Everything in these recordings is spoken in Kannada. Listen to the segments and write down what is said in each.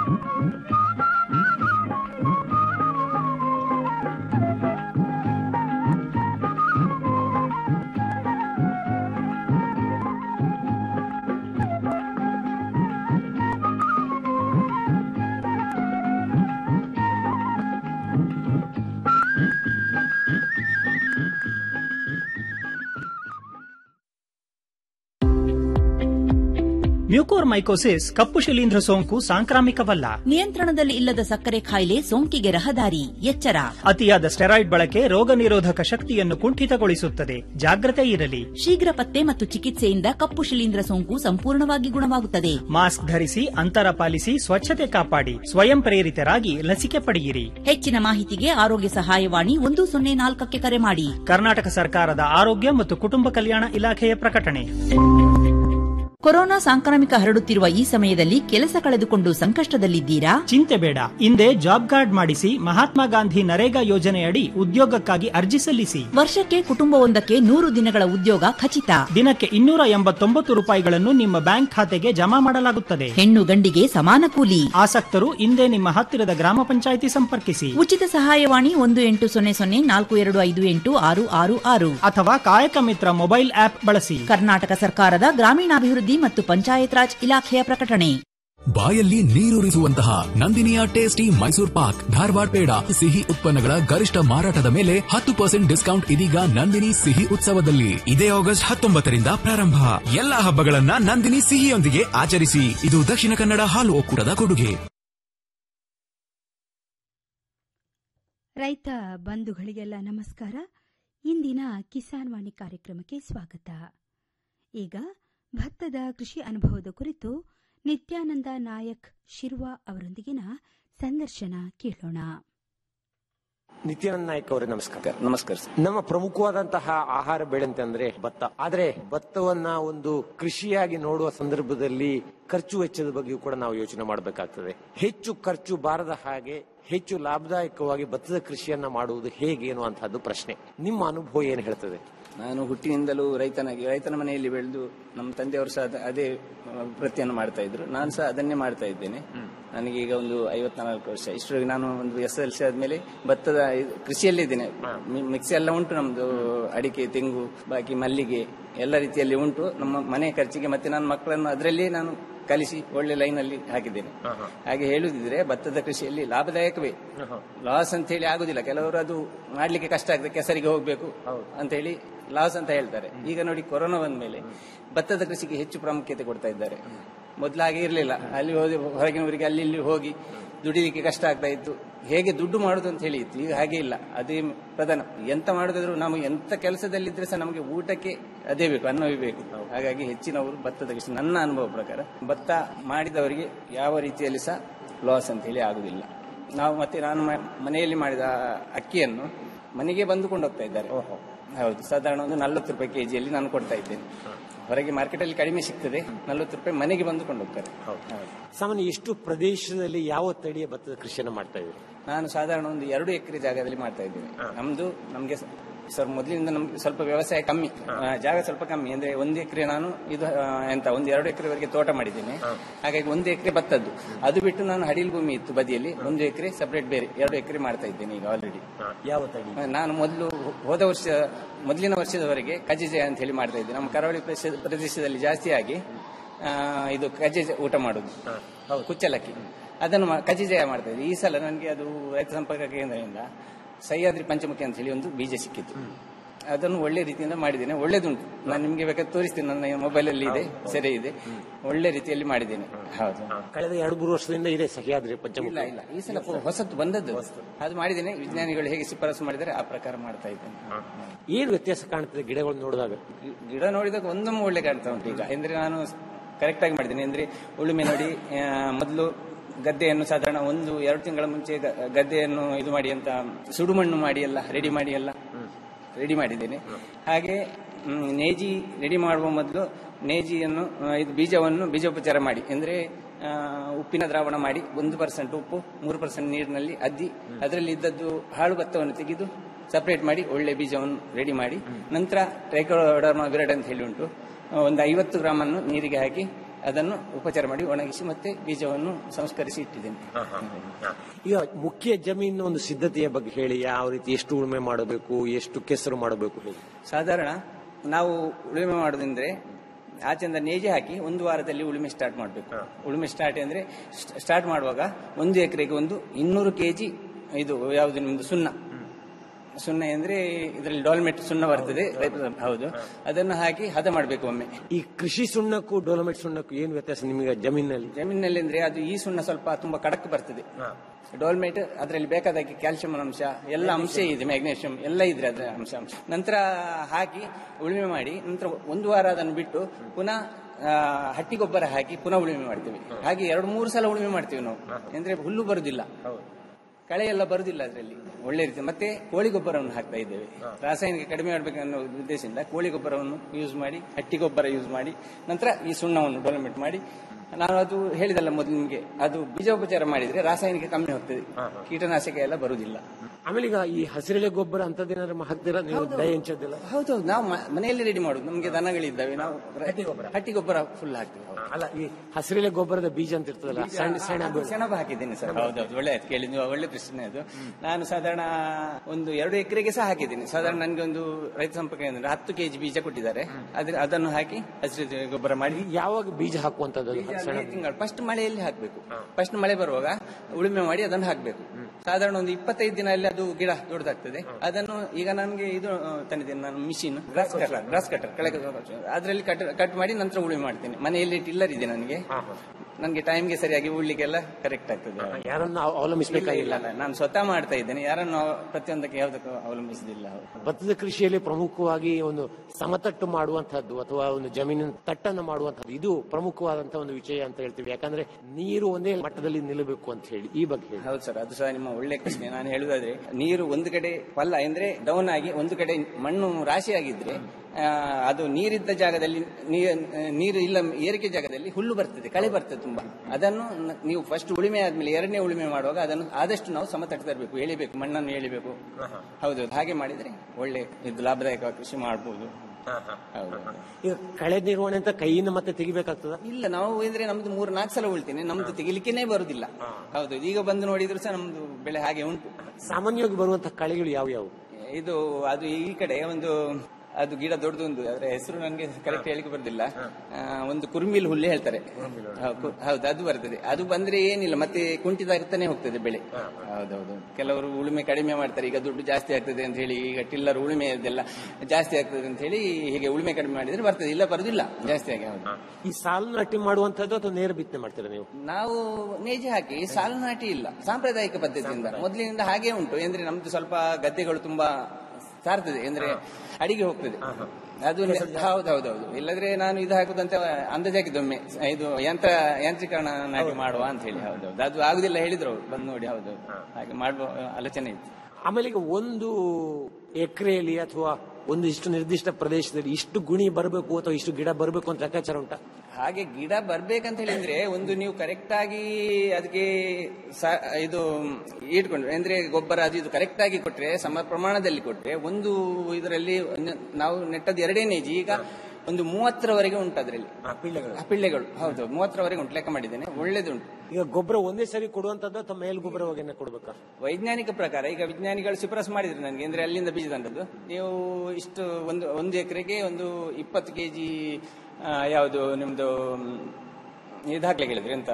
ಮ್ಯೂಕೋರ್ಮೈಕೋಸಿಸ್ ಕಪ್ಪು ಶಿಲೀಂಧ್ರ ಸೋಂಕು ಸಾಂಕ್ರಾಮಿಕವಲ್ಲ ನಿಯಂತ್ರಣದಲ್ಲಿ ಇಲ್ಲದ ಸಕ್ಕರೆ ಕಾಯಿಲೆ ಸೋಂಕಿಗೆ ರಹದಾರಿ ಎಚ್ಚರ ಅತಿಯಾದ ಸ್ಟೆರಾಯ್ಡ್ ಬಳಕೆ ರೋಗ ನಿರೋಧಕ ಶಕ್ತಿಯನ್ನು ಕುಂಠಿತಗೊಳಿಸುತ್ತದೆ ಜಾಗ್ರತೆ ಇರಲಿ ಶೀಘ್ರ ಪತ್ತೆ ಮತ್ತು ಚಿಕಿತ್ಸೆಯಿಂದ ಕಪ್ಪು ಶಿಲೀಂಧ್ರ ಸೋಂಕು ಸಂಪೂರ್ಣವಾಗಿ ಗುಣವಾಗುತ್ತದೆ ಮಾಸ್ಕ್ ಧರಿಸಿ ಅಂತರ ಪಾಲಿಸಿ ಸ್ವಚ್ಛತೆ ಕಾಪಾಡಿ ಸ್ವಯಂ ಪ್ರೇರಿತರಾಗಿ ಲಸಿಕೆ ಪಡೆಯಿರಿ ಹೆಚ್ಚಿನ ಮಾಹಿತಿಗೆ ಆರೋಗ್ಯ ಸಹಾಯವಾಣಿ ಒಂದು ಸೊನ್ನೆ ನಾಲ್ಕಕ್ಕೆ ಕರೆ ಮಾಡಿ ಕರ್ನಾಟಕ ಸರ್ಕಾರದ ಆರೋಗ್ಯ ಮತ್ತು ಕುಟುಂಬ ಕಲ್ಯಾಣ ಇಲಾಖೆಯ ಪ್ರಕಟಣೆ ಕೊರೋನಾ ಸಾಂಕ್ರಾಮಿಕ ಹರಡುತ್ತಿರುವ ಈ ಸಮಯದಲ್ಲಿ ಕೆಲಸ ಕಳೆದುಕೊಂಡು ಸಂಕಷ್ಟದಲ್ಲಿದ್ದೀರಾ ಚಿಂತೆ ಬೇಡ ಹಿಂದೆ ಜಾಬ್ ಕಾರ್ಡ್ ಮಾಡಿಸಿ ಮಹಾತ್ಮ ಗಾಂಧಿ ನರೇಗಾ ಯೋಜನೆಯಡಿ ಉದ್ಯೋಗಕ್ಕಾಗಿ ಅರ್ಜಿ ಸಲ್ಲಿಸಿ ವರ್ಷಕ್ಕೆ ಕುಟುಂಬವೊಂದಕ್ಕೆ ನೂರು ದಿನಗಳ ಉದ್ಯೋಗ ಖಚಿತ ದಿನಕ್ಕೆ ಇನ್ನೂರ ಎಂಬತ್ತೊಂಬತ್ತು ರೂಪಾಯಿಗಳನ್ನು ನಿಮ್ಮ ಬ್ಯಾಂಕ್ ಖಾತೆಗೆ ಜಮಾ ಮಾಡಲಾಗುತ್ತದೆ ಹೆಣ್ಣು ಗಂಡಿಗೆ ಸಮಾನ ಕೂಲಿ ಆಸಕ್ತರು ಹಿಂದೆ ನಿಮ್ಮ ಹತ್ತಿರದ ಗ್ರಾಮ ಪಂಚಾಯಿತಿ ಸಂಪರ್ಕಿಸಿ ಉಚಿತ ಸಹಾಯವಾಣಿ ಒಂದು ಎಂಟು ಸೊನ್ನೆ ಸೊನ್ನೆ ನಾಲ್ಕು ಎರಡು ಐದು ಎಂಟು ಆರು ಆರು ಆರು ಅಥವಾ ಕಾಯಕ ಮಿತ್ರ ಮೊಬೈಲ್ ಆಪ್ ಬಳಸಿ ಕರ್ನಾಟಕ ಸರ್ಕಾರದ ಗ್ರಾಮೀಣಾಭಿವೃದ್ಧಿ ಮತ್ತು ಪಂಚಾಯತ್ ರಾಜ್ ಇಲಾಖೆಯ ಪ್ರಕಟಣೆ ಬಾಯಲ್ಲಿ ನೀರೂರಿಸುವಂತಹ ನಂದಿನಿಯ ಟೇಸ್ಟಿ ಮೈಸೂರ್ ಪಾಕ್ ಧಾರವಾಡ ಪೇಡ ಸಿಹಿ ಉತ್ಪನ್ನಗಳ ಗರಿಷ್ಠ ಮಾರಾಟದ ಮೇಲೆ ಹತ್ತು ಪರ್ಸೆಂಟ್ ಡಿಸ್ಕೌಂಟ್ ಇದೀಗ ನಂದಿನಿ ಸಿಹಿ ಉತ್ಸವದಲ್ಲಿ ಇದೇ ಆಗಸ್ಟ್ ಹತ್ತೊಂಬತ್ತರಿಂದ ಪ್ರಾರಂಭ ಎಲ್ಲಾ ಹಬ್ಬಗಳನ್ನ ನಂದಿನಿ ಸಿಹಿಯೊಂದಿಗೆ ಆಚರಿಸಿ ಇದು ದಕ್ಷಿಣ ಕನ್ನಡ ಹಾಲು ಒಕ್ಕೂಟದ ಕೊಡುಗೆ ರೈತ ಬಂಧುಗಳಿಗೆಲ್ಲ ನಮಸ್ಕಾರ ಇಂದಿನ ಕಿಸಾನ್ ವಾಣಿ ಕಾರ್ಯಕ್ರಮಕ್ಕೆ ಸ್ವಾಗತ ಈಗ ಭತ್ತದ ಕೃಷಿ ಅನುಭವದ ಕುರಿತು ನಿತ್ಯಾನಂದ ನಾಯಕ್ ಶಿರ್ವಾ ಅವರೊಂದಿಗಿನ ಸಂದರ್ಶನ ಕೇಳೋಣ ನಿತ್ಯಾನಂದ ನಾಯಕ್ ಅವರೇ ನಮಸ್ಕಾರ ನಮಸ್ಕಾರ ಸರ್ ನಮ್ಮ ಪ್ರಮುಖವಾದಂತಹ ಆಹಾರ ಬೆಳೆ ಅಂತಂದ್ರೆ ಭತ್ತ ಆದ್ರೆ ಭತ್ತವನ್ನ ಒಂದು ಕೃಷಿಯಾಗಿ ನೋಡುವ ಸಂದರ್ಭದಲ್ಲಿ ಖರ್ಚು ವೆಚ್ಚದ ಬಗ್ಗೆಯೂ ಕೂಡ ನಾವು ಯೋಚನೆ ಮಾಡಬೇಕಾಗ್ತದೆ ಹೆಚ್ಚು ಖರ್ಚು ಬಾರದ ಹಾಗೆ ಹೆಚ್ಚು ಲಾಭದಾಯಕವಾಗಿ ಭತ್ತದ ಕೃಷಿಯನ್ನ ಮಾಡುವುದು ಹೇಗೆ ಎನ್ನುವಂತಹದ್ದು ಪ್ರಶ್ನೆ ನಿಮ್ಮ ಅನುಭವ ಏನು ಹೇಳ್ತದೆ ನಾನು ಹುಟ್ಟಿನಿಂದಲೂ ರೈತನಾಗಿ ರೈತನ ಮನೆಯಲ್ಲಿ ಬೆಳೆದು ನಮ್ಮ ತಂದೆಯವರು ಸಹ ಅದ- ಅದೇ ಆ, ವೃತ್ತಿಯನ್ನು ಮಾಡ್ತಾ ಇದ್ರು ನಾನು ಸಹ ಅದನ್ನೇ ಮಾಡ್ತಾ ಇದ್ದೇನೆ ನನಗೆ ಈಗ ಒಂದು ಐವತ್ನಾಲ್ಕು ವರ್ಷ ಇಷ್ಟರವರೆಗೆ ನಾನು ಒಂದು ಎಸ್ ಎಲ್ ಸಿ ಆದ್ಮೇಲೆ ಭತ್ತದ ಇದು ಕೃಷಿಯಲ್ಲೇ ಇದ್ದೇನೆ ಮಿ- ಮಿಕ್ಸಿ ಎಲ್ಲ ಉಂಟು ನಮ್ದು ಅಡಿಕೆ ತೆಂಗು ಬಾಕಿ ಮಲ್ಲಿಗೆ ಎಲ್ಲ ರೀತಿಯಲ್ಲಿ ಉಂಟು ನಮ್ಮ ಮನೆ ಖರ್ಚಿಗೆ ಮತ್ತೆ ನನ್ನ ಮಕ್ಕಳನ್ನು ಅದರಲ್ಲಿಯೇ ನಾನು ಕಲಿಸಿ ಒಳ್ಳೆ ಲೈನ್ ಅಲ್ಲಿ ಹಾಕಿದ್ದೇನೆ ಹಾಗೆ ಹೇಳುದಿದ್ರೆ ಭತ್ತದ ಕೃಷಿಯಲ್ಲಿ ಲಾಭದಾಯಕವೇ ಲಾಸ್ ಅಂತ ಹೇಳಿ ಆಗುದಿಲ್ಲ ಕೆಲವರು ಅದು ಮಾಡ್ಲಿಕ್ಕೆ ಕಷ್ಟ ಆಗ್ತದೆ ಕೆಸರಿಗೆ ಹೋಗ್ಬೇಕು ಅಂತ ಹೇಳಿ ಲಾಸ್ ಅಂತ ಹೇಳ್ತಾರೆ ಈಗ ನೋಡಿ ಕೊರೋನಾ ಬಂದ ಮೇಲೆ ಭತ್ತದ ಕೃಷಿಗೆ ಹೆಚ್ಚು ಪ್ರಾಮುಖ್ಯತೆ ಕೊಡ್ತಾ ಇದ್ದಾರೆ ಮೊದಲು ಹಾಗೆ ಇರಲಿಲ್ಲ ಅಲ್ಲಿ ಹೋಗಿ ಹೊರಗಿನವರಿಗೆ ಅಲ್ಲಿ ಇಲ್ಲಿ ಹೋಗಿ ದುಡಿಲಿಕ್ಕೆ ಕಷ್ಟ ಆಗ್ತಾ ಇತ್ತು ಹೇಗೆ ದುಡ್ಡು ಮಾಡುದು ಅಂತ ಹೇಳಿ ಇತ್ತು ಈಗ ಹಾಗೆ ಇಲ್ಲ ಅದೇ ಪ್ರಧಾನ ಎಂತ ಮಾಡುದಾದ್ರೂ ನಾವು ಎಂತ ಕೆಲಸದಲ್ಲಿದ್ರೆ ಸಹ ನಮಗೆ ಊಟಕ್ಕೆ ಅದೇ ಬೇಕು ಅನ್ನವೇ ಬೇಕು ಹಾಗಾಗಿ ಹೆಚ್ಚಿನವರು ಭತ್ತದ ಕೃಷಿ ನನ್ನ ಅನುಭವ ಪ್ರಕಾರ ಭತ್ತ ಮಾಡಿದವರಿಗೆ ಯಾವ ರೀತಿಯಲ್ಲಿ ಸಹ ಲಾಸ್ ಅಂತ ಹೇಳಿ ಆಗುದಿಲ್ಲ ನಾವು ಮತ್ತೆ ನಾನು ಮ- ಮನೆಯಲ್ಲಿ ಮಾಡಿದ ಅಕ್ಕಿಯನ್ನು ಮನೆಗೆ ಬಂದು ಕೊಂಡೋಗ್ತಾ ಇದ್ದಾರೆ ಹೌದು ಸಾಧಾರಣ ಒಂದು ನಲ್ವತ್ತು ರೂಪಾಯಿ ಕೆಜಿಯಲ್ಲಿ ನಾನು ಕೊಡ್ತಾ ಇದ್ದೇನೆ ಹೊರಗೆ ಮಾರ್ಕೆಟ್ ಅಲ್ಲಿ ಕಡಿಮೆ ಸಿಗ್ತದೆ ನಲ್ವತ್ತು ರೂಪಾಯಿ ಮನೆಗೆ ಬಂದು ಕೊಂಡೋಗ್ತಾರೆ ಹೌದು. ಸಾಮಾನ್ಯ ಎಷ್ಟು ಪ್ರದೇಶದಲ್ಲಿ ಯಾವ ತಳಿಯ ಭತ್ತದ ಕೃಷಿಯನ್ನ ಮಾಡ್ತಾ ಇದ್ದೀರಿ ನಾನು ಸಾಧಾರಣ ಒಂದು ಎರಡು ಎಕರೆ ಜಾಗದಲ್ಲಿ ಮಾಡ್ತಾ ಇದ್ದೇನೆ ನಮ್ದು ನಮ್ಗೆ ಸ- ಸರ್ ಮೊದಲಿನಿಂದ ನಮ್ಗೆ ಸ್ವಲ್ಪ ವ್ಯವಸಾಯ ಕಮ್ಮಿ ಆ, ಜಾಗ ಸ್ವಲ್ಪ ಕಮ್ಮಿ ಅಂದ್ರೆ ಒಂದು ಎಕರೆ ನಾನು ಇದು ಆ, ಎಂತ ಒಂದು ಎರಡು ಎಕರೆವರೆಗೆ ತೋಟ ಮಾಡಿದ್ದೇನೆ ಹಾಗಾಗಿ ಒಂದು ಎಕರೆ ಭತ್ತದ್ದು ಅದು ಬಿಟ್ಟು ನಾನು ಹಡಿಲ್ ಭೂಮಿ ಇತ್ತು ಬದಿಯಲ್ಲಿ ಒಂದು ಎಕರೆ ಸಪರೇಟ್ ಬೇರೆ ಎರಡು ಎಕರೆ ಮಾಡ್ತಾ ಇದ್ದೇನೆ ಈಗ ಆಲ್ರೆಡಿ ಯಾವ ತಳಿ ನಾನು ಮೊದಲು ಹೋದ ವರ್ಷ ಮೊದಲಿನ ವರ್ಷದವರೆಗೆ ಕಜ್ಜಿಜಯ ಅಂತ ಹೇಳಿ ಮಾಡ್ತಾ ಇದ್ದೆ ನಮ್ಮ ಕರಾವಳಿ ಪ್ರದೇಶ- ಪ್ರದೇಶದಲ್ಲಿ ಜಾಸ್ತಿಯಾಗಿ ಆ, ಇದು ಕಜ್ಜೆ ಊಟ ಮಾಡುದು ಕುಚ್ಚಲಕ್ಕಿ ಅದನ್ನು ಮಾ- ಕಜ್ಜಿಜಯ ಮಾಡ್ತಾ ಇದ್ದೆ ಈ ಸಲ ನನಗೆ ಅದು ರೈತ ಸಂಪರ್ಕ ಕೇಂದ್ರದಿಂದ ಸಹ್ಯಾದ್ರಿ ಪಂಚಮುಖಿ ಅಂತ ಹೇಳಿ ಒಂದು ಬೀಜ ಸಿಕ್ಕಿತ್ತು ಅದನ್ನು ಒಳ್ಳೆ ರೀತಿಯಿಂದ ಮಾಡಿದ್ದೇನೆ ಒಳ್ಳೇದುಂಟು ನಾನು ನಿಮ್ಗೆ ಬೇಕಾದ್ರೆ ತೋರಿಸ್ತೇನೆ ನನ್ನ ಮೊಬೈಲ್ ಅಲ್ಲಿ ಇದೆ ಸೆರೆ ಇದೆ ಒಳ್ಳೆ ರೀತಿಯಲ್ಲಿ ಮಾಡಿದ್ದೇನೆ ಹೌದು ಕಳೆದ ಎರಡು ಮೂರು ವರ್ಷದಿಂದ ಇದೆ ಸಹ್ಯಾದ್ರಿ ಪಂಚಮುಖಿ ಇಲ್ಲ ಇಲ್ಲ ಈ ಸಲ ಹೊಸತ್ತು ಬಂದದ್ದು ಅದು ಮಾಡಿದ್ದೇನೆ ವಿಜ್ಞಾನಿಗಳು ಹೇಗೆ ಶಿಫಾರಸು ಮಾಡಿದರೆ ಆ ಪ್ರಕಾರ ಮಾಡ್ತಾ ಇದ್ದೇನೆ ಏನು ವ್ಯತ್ಯಾಸ ಕಾಣ್ತದೆ ಗಿಡಗಳು ನೋಡಿದಾಗ ಗಿ- ಗಿಡ ನೋಡಿದಾಗ ಒಂದೊಮ್ಮೆ ಒಳ್ಳೆ ಕಾಣ್ತಾ ಉಂಟು ಈಗ ಅಂದ್ರೆ ನಾನು ಕರೆಕ್ಟ್ ಆಗಿ ಮಾಡಿದ್ದೇನೆ ಅಂದ್ರೆ ಉಳುಮೆ ನೋಡಿ ಆ, ಮೊದಲು ಗದ್ದೆಯನ್ನು ಸಾಧಾರಣ ಒಂದು ಎರಡು ತಿಂಗಳ ಮುಂಚೆ ಗ- ಗದ್ದೆಯನ್ನು ಇದು ಮಾಡಿ ಅಂತ ಸುಡುಮಣ್ಣು ಮಾಡಿ ಎಲ್ಲ ರೆಡಿ ಮಾಡಿ ಎಲ್ಲ ರೆಡಿ ಮಾಡಿದ್ದೇನೆ ಹಾಗೆ ಮ್, ನೇಜಿ ರೆಡಿ ಮಾಡುವ ಮೊದಲು ನೇಜಿಯನ್ನು ಆ, ಇದು ಬೀಜವನ್ನು ಬೀಜೋಪಚಾರ ಮಾಡಿ ಅಂದ್ರೆ ಆ, ಉಪ್ಪಿನ ದ್ರಾವಣ ಮಾಡಿ ಒಂದು ಪರ್ಸೆಂಟ್ ಉಪ್ಪು ಮೂರು ಪರ್ಸೆಂಟ್ ನೀರಿನಲ್ಲಿ ಅದ್ದಿ ಅದರಲ್ಲಿ ಇದ್ದದ್ದು ಹಾಳು ಭತ್ತವನ್ನು ತೆಗೆದು ಸಪರೇಟ್ ಮಾಡಿ ಒಳ್ಳೆ ಬೀಜವನ್ನು ರೆಡಿ ಮಾಡಿ ನಂತರ ಟ್ರೈಕೋಡರ್ಮಾ ವಿರಡ್ ಅಂತ ಹೇಳಿ ಉಂಟು ಆ, ಒಂದು ಐವತ್ತು ಗ್ರಾಮ್ ಅನ್ನು ನೀರಿಗೆ ಹಾಕಿ ಅದನ್ನು ಉಪಚಾರ ಮಾಡಿ ಒಣಗಿಸಿ ಮತ್ತೆ ಬೀಜವನ್ನು ಸಂಸ್ಕರಿಸಿ ಇಟ್ಟಿದ್ದೇನೆ ಈಗ ಮುಖ್ಯ ಜಮೀನು ಒಂದು ಸಿದ್ಧತೆಯ ಬಗ್ಗೆ ಹೇಳಿ ಯಾವ ರೀತಿ ಎಷ್ಟು ಉಳುಮೆ ಮಾಡಬೇಕು ಎಷ್ಟು ಕೆಸರು ಮಾಡಬೇಕು ಹೇಳಿ ಸಾಧಾರಣ ನಾವು ಉಳುಮೆ ಮಾಡೋದಂದ್ರೆ ಆಚೆಯಿಂದ ನೇಜೆ ಹಾಕಿ ಒಂದು ವಾರದಲ್ಲಿ ಉಳುಮೆ ಸ್ಟಾರ್ಟ್ ಮಾಡಬೇಕು ಉಳುಮೆ ಸ್ಟಾರ್ಟ್ ಅಂದ್ರೆ ಸ್ಟಾರ್ಟ್ ಮಾಡುವಾಗ ಒಂದು ಎಕರೆಗೆ ಒಂದು ಇನ್ನೂರು ಕೆಜಿ ಇದು ಯಾವುದು ನಿಮ್ದು ಸುಣ್ಣ ಸುಣ್ಣ ಅಂದ್ರೆ ಇದರಲ್ಲಿ ಡಾಲ್ಮೆಟ್ ಸುಣ್ಣ ಬರ್ತದೆ ಹೌದು ಅದನ್ನು ಹಾಕಿ ಹದ ಮಾಡಬೇಕು ಒಮ್ಮೆ ಈ ಕೃಷಿ ಸುಣ್ಣಕ್ಕೂ ಡೋಲಮೆಟ್ ಸುಣ್ಣಕ್ಕೂ ಏನು ವ್ಯತ್ಯಾಸ ನಿಮಗೆ ಜಮೀನಲ್ಲಿ ಜಮೀನಿನಲ್ಲಿ ಅಂದ್ರೆ ಅದು ಈ ಸುಣ್ಣ ಸ್ವಲ್ಪ ತುಂಬಾ ಕಡಕ್ ಬರ್ತದೆ ಡೋಲ್ಮೇಟ್ ಅದರಲ್ಲಿ ಬೇಕಾದಾಗೆ ಕ್ಯಾಲ್ಸಿಯಂ ಅಂಶ ಎಲ್ಲ ಅಂಶ ಇದೆ ಮ್ಯಾಗ್ನೇಷಿಯಂ ಎಲ್ಲ ಇದ್ರೆ ಅದರ ಅಂಶ ಅಂಶ ನಂತರ ಹಾಕಿ ಉಳುಮೆ ಮಾಡಿ ನಂತರ ಒಂದು ವಾರ ಅದನ್ನು ಬಿಟ್ಟು ಪುನಃ ಆ, ಹಟ್ಟಿ ಗೊಬ್ಬರ ಹಾಕಿ ಪುನಃ ಉಳುಮೆ ಮಾಡ್ತೀವಿ ಹಾಗೆ ಎರಡು ಮೂರು ಸಲ ಉಳುಮೆ ಮಾಡ್ತೀವಿ ನಾವು ಅಂದ್ರೆ ಹುಲ್ಲು ಬರುದಿಲ್ಲ ಕಳೆ ಎಲ್ಲ ಬರುದಿಲ್ಲ ಅದರಲ್ಲಿ ಒಳ್ಳೆ ರೀತಿ ಮತ್ತೆ ಕೋಳಿ ಗೊಬ್ಬರವನ್ನು ಹಾಕ್ತಾ ಇದ್ದೇವೆ ರಾಸಾಯನಿಕ ಕಡಿಮೆ ಮಾಡಬೇಕು ಅನ್ನೋ ಉದ್ದೇಶದಿಂದ ಕೋಳಿ ಗೊಬ್ಬರವನ್ನು ಯೂಸ್ ಮಾಡಿ ಹಟ್ಟಿ ಗೊಬ್ಬರ ಯೂಸ್ ಮಾಡಿ ನಂತರ ಈ ಸುಣ್ಣವನ್ನು ಡೆವಲಪ್ಮೆಂಟ್ ಮಾಡಿ ನಾನು ಅದು ಹೇಳಿದಲ್ಲ ಮೊದಲು ನಿಮಗೆ ಅದು ಬೀಜೋಪಚಾರ ಮಾಡಿದ್ರೆ ರಾಸಾಯನಿಕ ಕಮ್ಮಿ ಹೋಗ್ತದೆ ಕೀಟನಾಶಕ ಎಲ್ಲ ಬರುವುದಿಲ್ಲ ಆಮೇಲೆ ಈಗ ಈ ಹಸಿರೆಲೆ ಗೊಬ್ಬರ ಅಂತದೇನಾದ್ರು ಹಾಕ್ತೀರಾ ನೀವು ದಯ ಹಂಚೋದಿಲ್ಲ ಹೌದೌದು ನಾವು ಮ- ಮನೆಯಲ್ಲಿ ರೆಡಿ ಮಾಡುದು ನಮಗೆ ದನಗಳಿದ್ದಾವೆ ನಾವು ಹಟ್ಟಿ ಗೊಬ್ಬರ ಫುಲ್ ಹಾಕ್ತೀವಿ ಹೌದು. ಅಲ್ಲ ಈ ಹಸಿರೆಲೆ ಗೊಬ್ಬರದ ಬೀಜ ಅಂತ ಇರ್ತದಲ್ಲ ಸಣ್ಣ ಸಣ್ಣ ಅದು ಸೆಣಬು ಹಾಕಿದ್ದೇನೆ ಸರ್ ಹೌದೌದು ಒಳ್ಳೆ ಆಯ್ತು ಕೇಳಿ ನೀವು ಒಳ್ಳೆ ಪ್ರಶ್ನೆ ಅದು ನಾನು ಸಾಧಾರಣ ಒಂದು ಎರಡು ಎಕರೆಗೆ ಸಹ ಹಾಕಿದ್ದೀನಿ ಸಾಧಾರಣ ನನಗೆ ಒಂದು ರೈತ ಸಂಪರ್ಕ ಅಂದ್ರೆ ಹತ್ತು ಕೆಜಿ ಬೀಜ ಕೊಟ್ಟಿದ್ದಾರೆ ಅದ್ರ ಅದನ್ನು ಹಾಕಿ ಹಸಿರು ಗೊಬ್ಬರ ಮಾಡಿ ಯಾವಾಗ ಬೀಜ ಹಾಕುವಂತದ್ದು ಸಣ್ಣ ತಿಂಗಳು ಫಸ್ಟ್ ಮಳೆಯಲ್ಲಿ ಹಾಕಬೇಕು ಫಸ್ಟ್ ಮಳೆ ಬರುವಾಗ ಉಳುಮೆ ಮಾಡಿ ಅದನ್ನು ಹಾಕಬೇಕು ಸಾಧಾರಣ ಒಂದು ಇಪ್ಪತ್ತೈದು ದಿನ ಅಲ್ಲಿ ಅದು ಗಿಡ ದೊಡ್ಡದಾಗ್ತದೆ ಅದನ್ನು ಈಗ ನನಗೆ ಇದು ಆ, ತಂದಿದ್ದೇನೆ ನಾನು machine grass cutter grass cutter ಕೆಳಗೆ ಅದರಲ್ಲಿ ಕಟ್ ಕಟ್ ಮಾಡಿ ನಂತರ ಉಳುಮೆ ಮಾಡ್ತೇನೆ ಮನೆಯಲ್ಲಿ ಟಿಲ್ಲರ್ ಇದೆ ನನಗೆ ನನಗೆ ಟೈಮ್ಗೆ ಸರಿಯಾಗಿ ಉಳ್ಳಿಕ್ಕೆಲ್ಲ ಕರೆಕ್ಟ್ ಆಗ್ತದೆ ಯಾರನ್ನ ಅವಲಂಬಿಸಬೇಕಾಗಿಲ್ಲ ಇಲ್ಲ ನಾನು ಸ್ವತಃ ಮಾಡ್ತಾ ಇದ್ದೇನೆ ಯಾರನ್ನು ಪ್ರತಿಯೊಂದಕ್ಕೆ ಯಾವುದಕ್ಕೂ ಅವಲಂಬಿಸುದಿಲ್ಲ ಭತ್ತದ ಕೃಷಿಯಲ್ಲಿ ಪ್ರಮುಖವಾಗಿ ಒಂದು ಸಮತಟ್ಟು ಮಾಡುವಂತಹದ್ದು ಅಥವಾ ಒಂದು ಜಮೀನಿನ ತಟ್ಟನ್ನು ಮಾಡುವಂತಹದ್ದು ಇದು ಪ್ರಮುಖವಾದಂತಹ ಒಂದು ವಿಷಯ ಅಂತ ಹೇಳ್ತೀವಿ ಯಾಕಂದ್ರೆ ನೀರು ಒಂದೇ ಮಟ್ಟದಲ್ಲಿ ನಿಲ್ಲಬೇಕು ಅಂತ ಹೇಳಿ ಈ ಬಗ್ಗೆ ಹೇಳಿ ಹೌದು ಸರ್ ಅದು ಸಹ ನಿಮ್ಮ ಒಳ್ಳೆ ಪ್ರಶ್ನೆ ನಾನು ಹೇಳುದಾದ್ರೆ ನೀರು ಒಂದು ಕಡೆ ಪಲ್ಲ ಅಂದ್ರೆ ಡೌನ್ ಆಗಿ ಒಂದು ಕಡೆ ಮಣ್ಣು ರಾಶಿ ಆಗಿದ್ರೆ ಆ, ಅದು ನೀರಿದ್ದ ಜಾಗದಲ್ಲಿ ನೀ- ನೀರು ಇಲ್ಲ ಏರಿಕೆ ಜಾಗದಲ್ಲಿ ಹುಲ್ಲು ಬರ್ತದೆ ಕಳೆ ಬರ್ತದೆ ತುಂಬಾ ಅದನ್ನು ನ- ನೀವು ಫಸ್ಟ್ ಉಳುಮೆ ಆದ್ಮೇಲೆ ಎರಡನೇ ಉಳುಮೆ ಮಾಡುವಾಗ ಅದನ್ನು ಆದಷ್ಟು ನಾವು ಸಮತಟ್ಟು ತರಬೇಕು ಎಳಿಬೇಕು ಮಣ್ಣನ್ನು ಎಳಿಬೇಕು ಹೌದು ಹಾಗೆ ಮಾಡಿದ್ರೆ ಒಳ್ಳೆ ಇದು ಲಾಭದಾಯಕ ಕೃಷಿ ಮಾಡಬಹುದು ಹೌದು ಈಗ ಕಳೆ ನಿರ್ವಹಣೆ ಅಂತ ಕೈಯಿಂದ ಮತ್ತೆ ತೆಗಿಬೇಕಾಗ್ತದ ಇಲ್ಲ ನಾವು ಅಂದ್ರೆ ನಮ್ದು ಮೂರು ನಾಲ್ಕು ಸಲ ಉಳ್ತೀನಿ ನಮ್ದು ತೆಗಿಲಿಕ್ಕೆನೇ ಬರುದಿಲ್ಲ ಹೌದು ಈಗ ಬಂದು ನೋಡಿದ್ರು ಸಹ ನಮ್ದು ಬೆಳೆ ಹಾಗೆ ಉಂಟು ಸಾಮಾನ್ಯವಾಗಿ ಬರುವಂತಹ ಕಳೆಗಳು ಯಾವ ಯಾವ ಇದು ಅದು ಈ ಕಡೆ ಒಂದು ಅದು ಗಿಡ ದೊಡ್ಡದೊಂದು ಅದರ ಹೆಸರು ನನಗೆ ಕರೆಕ್ಟ್ ಹೇಳಿಕೆ ಬರುದಿಲ್ಲ ಆ, ಒಂದು ಕುರುಮಿಲ್ ಹುಲ್ಲು ಹೇಳ್ತಾರೆ ಹೌ- ಕು- ಹೌದು ಅದು ಬರ್ತದೆ ಅದು ಬಂದ್ರೆ ಏನಿಲ್ಲ ಮತ್ತೆ ಕುಂಠಿತಾಗ್ತಾನೆ ಹೋಗ್ತದೆ ಬೆಳೆ ಹೌದೌದು ಕೆಲವರು ಉಳುಮೆ ಕಡಿಮೆ ಮಾಡ್ತಾರೆ ಈಗ ದುಡ್ಡು ಜಾಸ್ತಿ ಆಗ್ತದೆ ಅಂತ ಹೇಳಿ ಈಗ ಟಿಲ್ಲರ್ ಉಳುಮೆ ಅದೆಲ್ಲ ಜಾಸ್ತಿ ಆಗ್ತದೆ ಅಂತ ಹೇಳಿ ಹೀಗೆ ಉಳುಮೆ ಕಡಿಮೆ ಮಾಡಿದ್ರೆ ಬರ್ತದೆ ಇಲ್ಲ ಬರುದಿಲ್ಲ ಜಾಸ್ತಿ ಆಗಿ ಹೌದು ಈ ಸಾಲು ನಾಟಿ ಮಾಡುವಂತಹದ್ದು ಅಥವಾ ನೇರ ಬಿತ್ತನೆ ಮಾಡ್ತೀರಾ ನೀವು ನಾವು ನೇಜಿ ಹಾಕಿ ಸಾಲು ನಾಟಿ ಇಲ್ಲ ಸಾಂಪ್ರದಾಯಿಕ ಪದ್ಧತಿಯಿಂದ ಮೊದಲಿನಿಂದ ಹಾಗೆ ಉಂಟು ಅಂದ್ರೆ ನಮ್ದು ಸ್ವಲ್ಪ ಗದ್ದೆಗಳು ತುಂಬಾ ಸಾರ್ತದೆ ಅಂದ್ರೆ ಅಡಿಗೆ ಹೋಗ್ತದೆ ಅದು ಹೌದೌದೌದು ಇಲ್ಲದ್ರೆ ನಾನು ಇದು ಹಾಕುದಂತ ಅಂದಾಜಾಕಿದ್ದೊಮ್ಮೆ ಇದು ಯಂತ್ರ ಯಾಂತ್ರೀಕರಣ ನಾಟಿ ಮಾಡುವ ಅಂತ ಹೇಳಿ ಹೌದೌದು ಅದು ಆಗುದಿಲ್ಲ ಹೇಳಿದ್ರು ಅವ್ರು ಬಂದು ನೋಡಿ ಹೌದು ಹಾಗೆ ಮಾಡುವ ಆಲೋಚನೆ ಇತ್ತು ಆಮೇಲೆ ಈಗ ಒಂದು ಎಕರೆಯಲ್ಲಿ ಅಥವಾ ಒಂದು ಇಷ್ಟು ನಿರ್ದಿಷ್ಟ ಪ್ರದೇಶದಲ್ಲಿ ಇಷ್ಟು ಗುಣಿ ಬರಬೇಕು ಅಥವಾ ಇಷ್ಟು ಗಿಡ ಬರಬೇಕು ಅಂತ ಲೆಕ್ಕಾಚಾರ ಉಂಟಾ ಹಾಗೆ ಗಿಡ ಬರ್ಬೇಕಂತ ಹೇಳಿದ್ರೆ ಒಂದು ನೀವು ಕರೆಕ್ಟ್ ಆಗಿ ಅದಕ್ಕೆ ಸ- ಇದು ಇಟ್ಕೊಂಡ್ರೆ ಅಂದ್ರೆ ಗೊಬ್ಬರ ಅದು ಇದು ಕರೆಕ್ಟ್ ಆಗಿ ಕೊಟ್ರೆ ಸಮ ಪ್ರಮಾಣದಲ್ಲಿ ಕೊಟ್ರೆ ಒಂದು ಇದರಲ್ಲಿ ಒಂದು ನಾವು ನೆಟ್ಟದ್ದು ಎರಡೇ ನೇಜಿ ಈಗ ಒಂದು ಮೂವತ್ತರವರೆಗೆ ಉಂಟು ಅದರಲ್ಲಿ ಪಿಳ್ಳೆಗಳು ಹೌದು ಮೂವತ್ತರವರೆಗೆ ಉಂಟು ಲೆಕ್ಕ ಮಾಡಿದ್ದೇನೆ ಒಳ್ಳೇದುಂಟು ಈಗ ಗೊಬ್ಬರ ಒಂದೇ ಸರಿ ಕೊಡುವಂತದ್ದು ಅಥವಾ ಮೇಲ್ ಗೊಬ್ಬರವಾಗೇನೆ ಕೊಡ್ಬೇಕಾ ವೈಜ್ಞಾನಿಕ ಪ್ರಕಾರ ಈಗ ವಿಜ್ಞಾನಿಗಳು ಶಿಫಾರಸು ಮಾಡಿದ್ರು ನನಗೆ ಅಂದ್ರೆ ಅಲ್ಲಿಂದ ಬೀಜ ತಂದದ್ದು ನೀವು ಇಷ್ಟು ಒಂದು ಒಂದು ಎಕರೆಗೆ ಒಂದು ಇಪ್ಪತ್ತು ಕೆಜಿ ಯಾವುದು ನಿಮ್ದು ಮ್, ಇದು ಹಾಕ್ಲಿಕ್ಕೆ ಹೇಳಿದ್ರು ಎಂತ